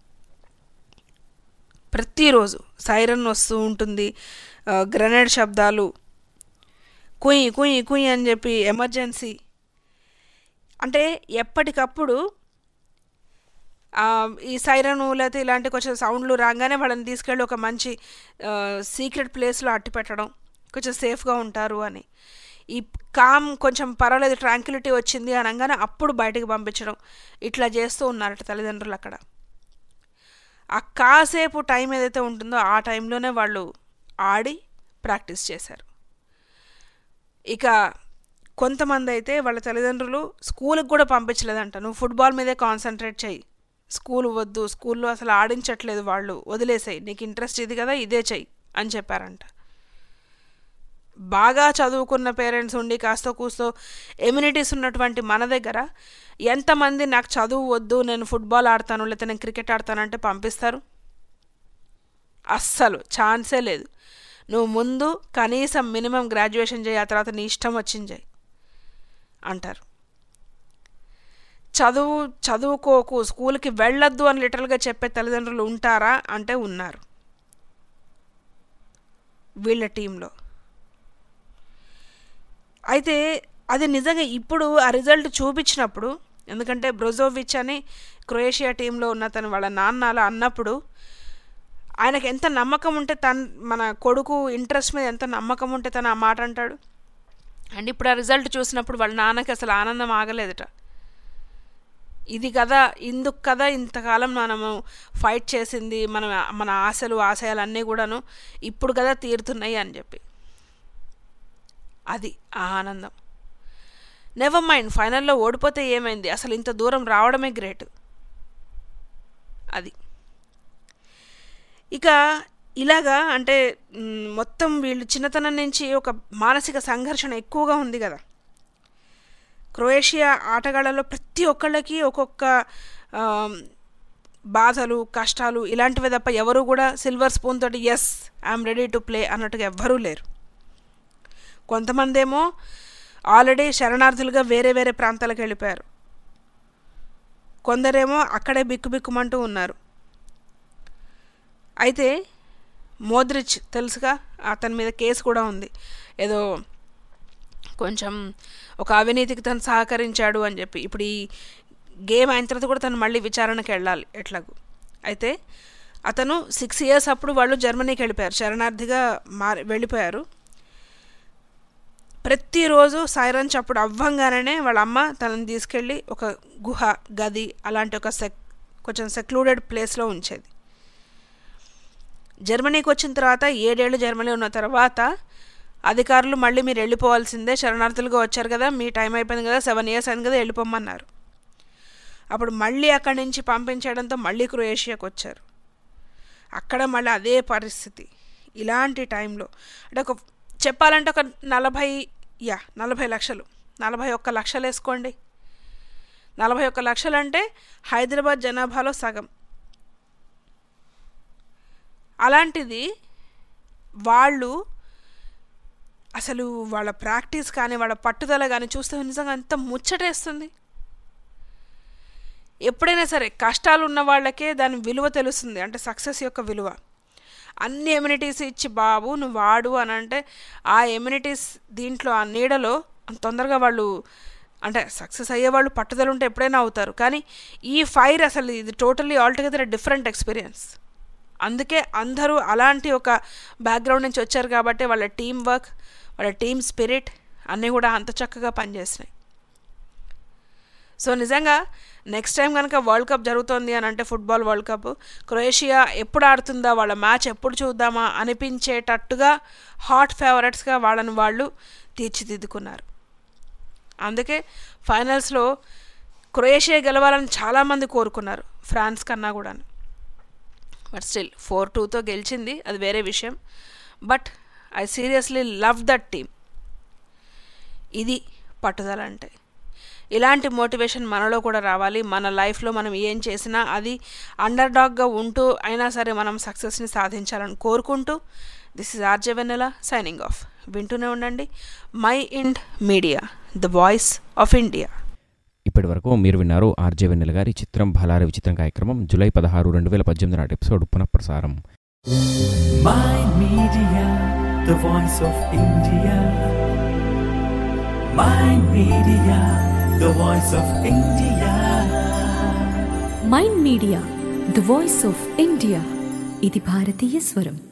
ప్రతిరోజు సైరన్ వస్తూ ఉంటుంది ఆ, గ్రెనేడ్ శబ్దాలు కుయ్ కుయ్ కుయ్ అని చెప్పి ఎమర్జెన్సీ అంటే ఎప్పటికప్పుడు ఆ, ఈ సైరను లేకపోతే ఇలాంటి కొంచెం సౌండ్లు రాగానే వాళ్ళని తీసుకెళ్ళి ఒక మంచి సీక్రెట్ ప్లేస్లో అట్టి పెట్టడం కొంచెం సేఫ్గా ఉంటారు అని ఈ కామ్ కొంచెం పర్వాలేదు ట్రాంక్యులిటీ వచ్చింది అనగానే అప్పుడు బయటికి పంపించడం ఇట్లా చేస్తూ ఉన్నారట తల్లిదండ్రులు అక్కడ ఆ కాసేపు టైం ఏదైతే ఉంటుందో ఆ టైంలోనే వాళ్ళు ఆడి ప్రాక్టీస్ చేశారు ఇక కొంతమంది అయితే వాళ్ళ తల్లిదండ్రులు స్కూల్కి కూడా పంపించలేదంట నువ్వు ఫుట్బాల్ మీదే కాన్సన్ట్రేట్ చెయ్యి స్కూల్ వద్దు స్కూల్లో అసలు ఆడించట్లేదు వాళ్ళు వదిలేసాయి నీకు ఇంట్రెస్ట్ ఇది కదా ఇదే చెయ్యి అని చెప్పారంట బాగా చదువుకున్న పేరెంట్స్ ఉండి కాస్త కూస్తో ఎమ్యూనిటీస్ ఉన్నటువంటి మన దగ్గర ఎంతమంది నాకు చదువు వద్దు నేను ఫుట్బాల్ ఆడతాను లేకపోతే నేను క్రికెట్ ఆడతానంటే పంపిస్తారు అస్సలు ఛాన్సే లేదు నువ్వు ముందు కనీసం మినిమం గ్రాడ్యుయేషన్ చేయి ఆ తర్వాత నీ ఇష్టం వచ్చింది చేయి అంటారు చదువు చదువుకోకు స్కూల్కి వెళ్ళొద్దు అని లిటరల్గా చెప్పే తల్లిదండ్రులు ఉంటారా అంటే ఉన్నారు వీళ్ళ టీంలో అయితే అది నిజంగా ఇప్పుడు ఆ రిజల్ట్ చూపించినప్పుడు ఎందుకంటే బ్రొజోవిచ్ అని క్రొయేషియా టీంలో ఉన్న తను వాళ్ళ నాన్న అలా అన్నప్పుడు ఆయనకు ఎంత నమ్మకం ఉంటే తన మన కొడుకు ఇంట్రెస్ట్ మీద ఎంత నమ్మకం ఉంటే తను ఆ మాట అంటాడు అండ్ ఇప్పుడు ఆ రిజల్ట్ చూసినప్పుడు వాళ్ళ నాన్నకి అసలు ఆనందం ఆగలేదట ఇది కదా ఇందుకు కదా ఇంతకాలం మనము ఫైట్ చేసింది మన మన ఆశలు ఆశయాలు అన్నీ కూడాను ఇప్పుడు కదా తీరుతున్నాయి అని చెప్పి అది ఆ ఆనందం నెవర్ మైండ్ ఫైనల్లో ఓడిపోతే ఏమైంది అసలు ఇంత దూరం రావడమే గ్రేట్ అది ఇక ఇలాగా అంటే మ్, మొత్తం వీళ్ళు చిన్నతనం నుంచి ఒక మానసిక సంఘర్షణ ఎక్కువగా ఉంది కదా క్రొయేషియా ఆటగాళ్ళలో ప్రతి ఒక్కళ్ళకి ఒక్కొక్క ఆమ్, బాధలు కష్టాలు ఇలాంటివి తప్ప ఎవరు కూడా సిల్వర్ స్పూన్ తోటి yes I'm ready to play అన్నట్టుగా ఎవ్వరూ లేరు కొంతమంది ఏమో ఆల్రెడీ శరణార్థులుగా వేరే వేరే ప్రాంతాలకు వెళ్ళిపోయారు కొందరేమో అక్కడే బిక్కుబిక్కుమంటూ ఉన్నారు అయితే మోద్రిచ్ తెలుసుగా అతని మీద కేసు కూడా ఉంది ఏదో కొంచెం ఒక అవినీతికి తను సహకరించాడు అని చెప్పి ఇప్పుడు ఈ గేమ్ అయిన తర్వాత కూడా తను మళ్ళీ విచారణకి వెళ్ళాలి ఎట్లాగూ అయితే అతను సిక్స్ ఇయర్స్ అప్పుడు వాళ్ళు జర్మనీకి వెళ్ళిపోయారు శరణార్థిగా మారి వెళ్ళిపోయారు ప్రతిరోజు సైరన్ చప్పుడు అవ్వంగానే వాళ్ళ అమ్మ తనని తీసుకెళ్ళి ఒక గుహ గది అలాంటి ఒక సెక్ కొంచెం సెక్లూడెడ్ ప్లేస్లో ఉంచేది జర్మనీకి వచ్చిన తర్వాత ఏడేళ్ళు జర్మనీ ఉన్న తర్వాత అధికారులు మళ్ళీ మీరు వెళ్ళిపోవాల్సిందే శరణార్థులుగా వచ్చారు కదా మీ టైం అయిపోయింది కదా సెవెన్ ఇయర్స్ అయింది కదా వెళ్ళిపోమన్నారు అప్పుడు మళ్ళీ అక్కడి నుంచి పంపించడంతో మళ్ళీ క్రొయేషియాకి వచ్చారు అక్కడ మళ్ళీ అదే పరిస్థితి ఇలాంటి టైంలో అంటే ఒక చెప్పాలంటే ఒక నలభై యా నలభై లక్షలు నలభై ఒక్క లక్షలు వేసుకోండి నలభై ఒక్క లక్షలు అంటే హైదరాబాద్ జనాభాలో సగం అలాంటిది వాళ్ళు అసలు వాళ్ళ ప్రాక్టీస్ కానీ వాళ్ళ పట్టుదల కానీ చూస్తే నిజంగా అంత ముచ్చటేస్తుంది ఎప్పుడైనా సరే కష్టాలు ఉన్న వాళ్ళకే దాని విలువ తెలుస్తుంది అంటే సక్సెస్ యొక్క విలువ అన్ని ఎమ్యూనిటీస్ ఇచ్చి బాబు నువ్వు వాడు అని అంటే ఆ ఎమ్యూనిటీస్ దీంట్లో ఆ నీడలో అంత తొందరగా వాళ్ళు అంటే సక్సెస్ అయ్యే వాళ్ళు పట్టుదల ఉంటే ఎప్పుడైనా అవుతారు కానీ ఈ ఫైర్ అసలు ఇది టోటల్లీ ఆల్టుగెదర్ డిఫరెంట్ ఎక్స్పీరియన్స్ అందుకే అందరూ అలాంటి ఒక బ్యాక్గ్రౌండ్ నుంచి వచ్చారు కాబట్టి వాళ్ళ టీం వర్క్ వాళ్ళ టీం స్పిరిట్ అన్నీ కూడా అంత చక్కగా పనిచేసినాయి సో నిజంగా నెక్స్ట్ టైం కనుక వరల్డ్ కప్ జరుగుతోంది అని అంటే ఫుట్బాల్ వరల్డ్ కప్ క్రొయేషియా ఎప్పుడు ఆడుతుందా వాళ్ళ మ్యాచ్ ఎప్పుడు చూద్దామా అనిపించేటట్టుగా హాట్ ఫేవరెట్స్గా వాళ్ళని వాళ్ళు తీర్చిదిద్దుకున్నారు అందుకే ఫైనల్స్లో క్రొయేషియా గెలవాలని చాలామంది కోరుకున్నారు ఫ్రాన్స్ కన్నా కూడా బట్ స్టిల్ ఫోర్ టూతో గెలిచింది అది వేరే విషయం but I seriously love that team ఇది పట్టుదల అంటే ఇలాంటి మోటివేషన్ మనలో కూడా రావాలి మన లైఫ్లో మనం ఏం చేసినా అది అండర్ డాగ్గా ఉంటూ అయినా సరే మనం సక్సెస్ని సాధించాలని కోరుకుంటూ this is RJ Vennela signing off వింటూనే ఉండండి mind media the voice of India ఇప్పటి వరకు మీరు విన్నారు ఆర్జే వెన్నెల గారి చిత్రం భలారి విచిత్రం కార్యక్రమం జూలై పదహారు రెండు వేల పద్దెనిమిది నాటి ఎపిసోడ్ పునఃప్రసారం Mind Media, the voice of India. Mind Media, the voice of India. Mind media the voice of India ఇది భారతీయ స్వరం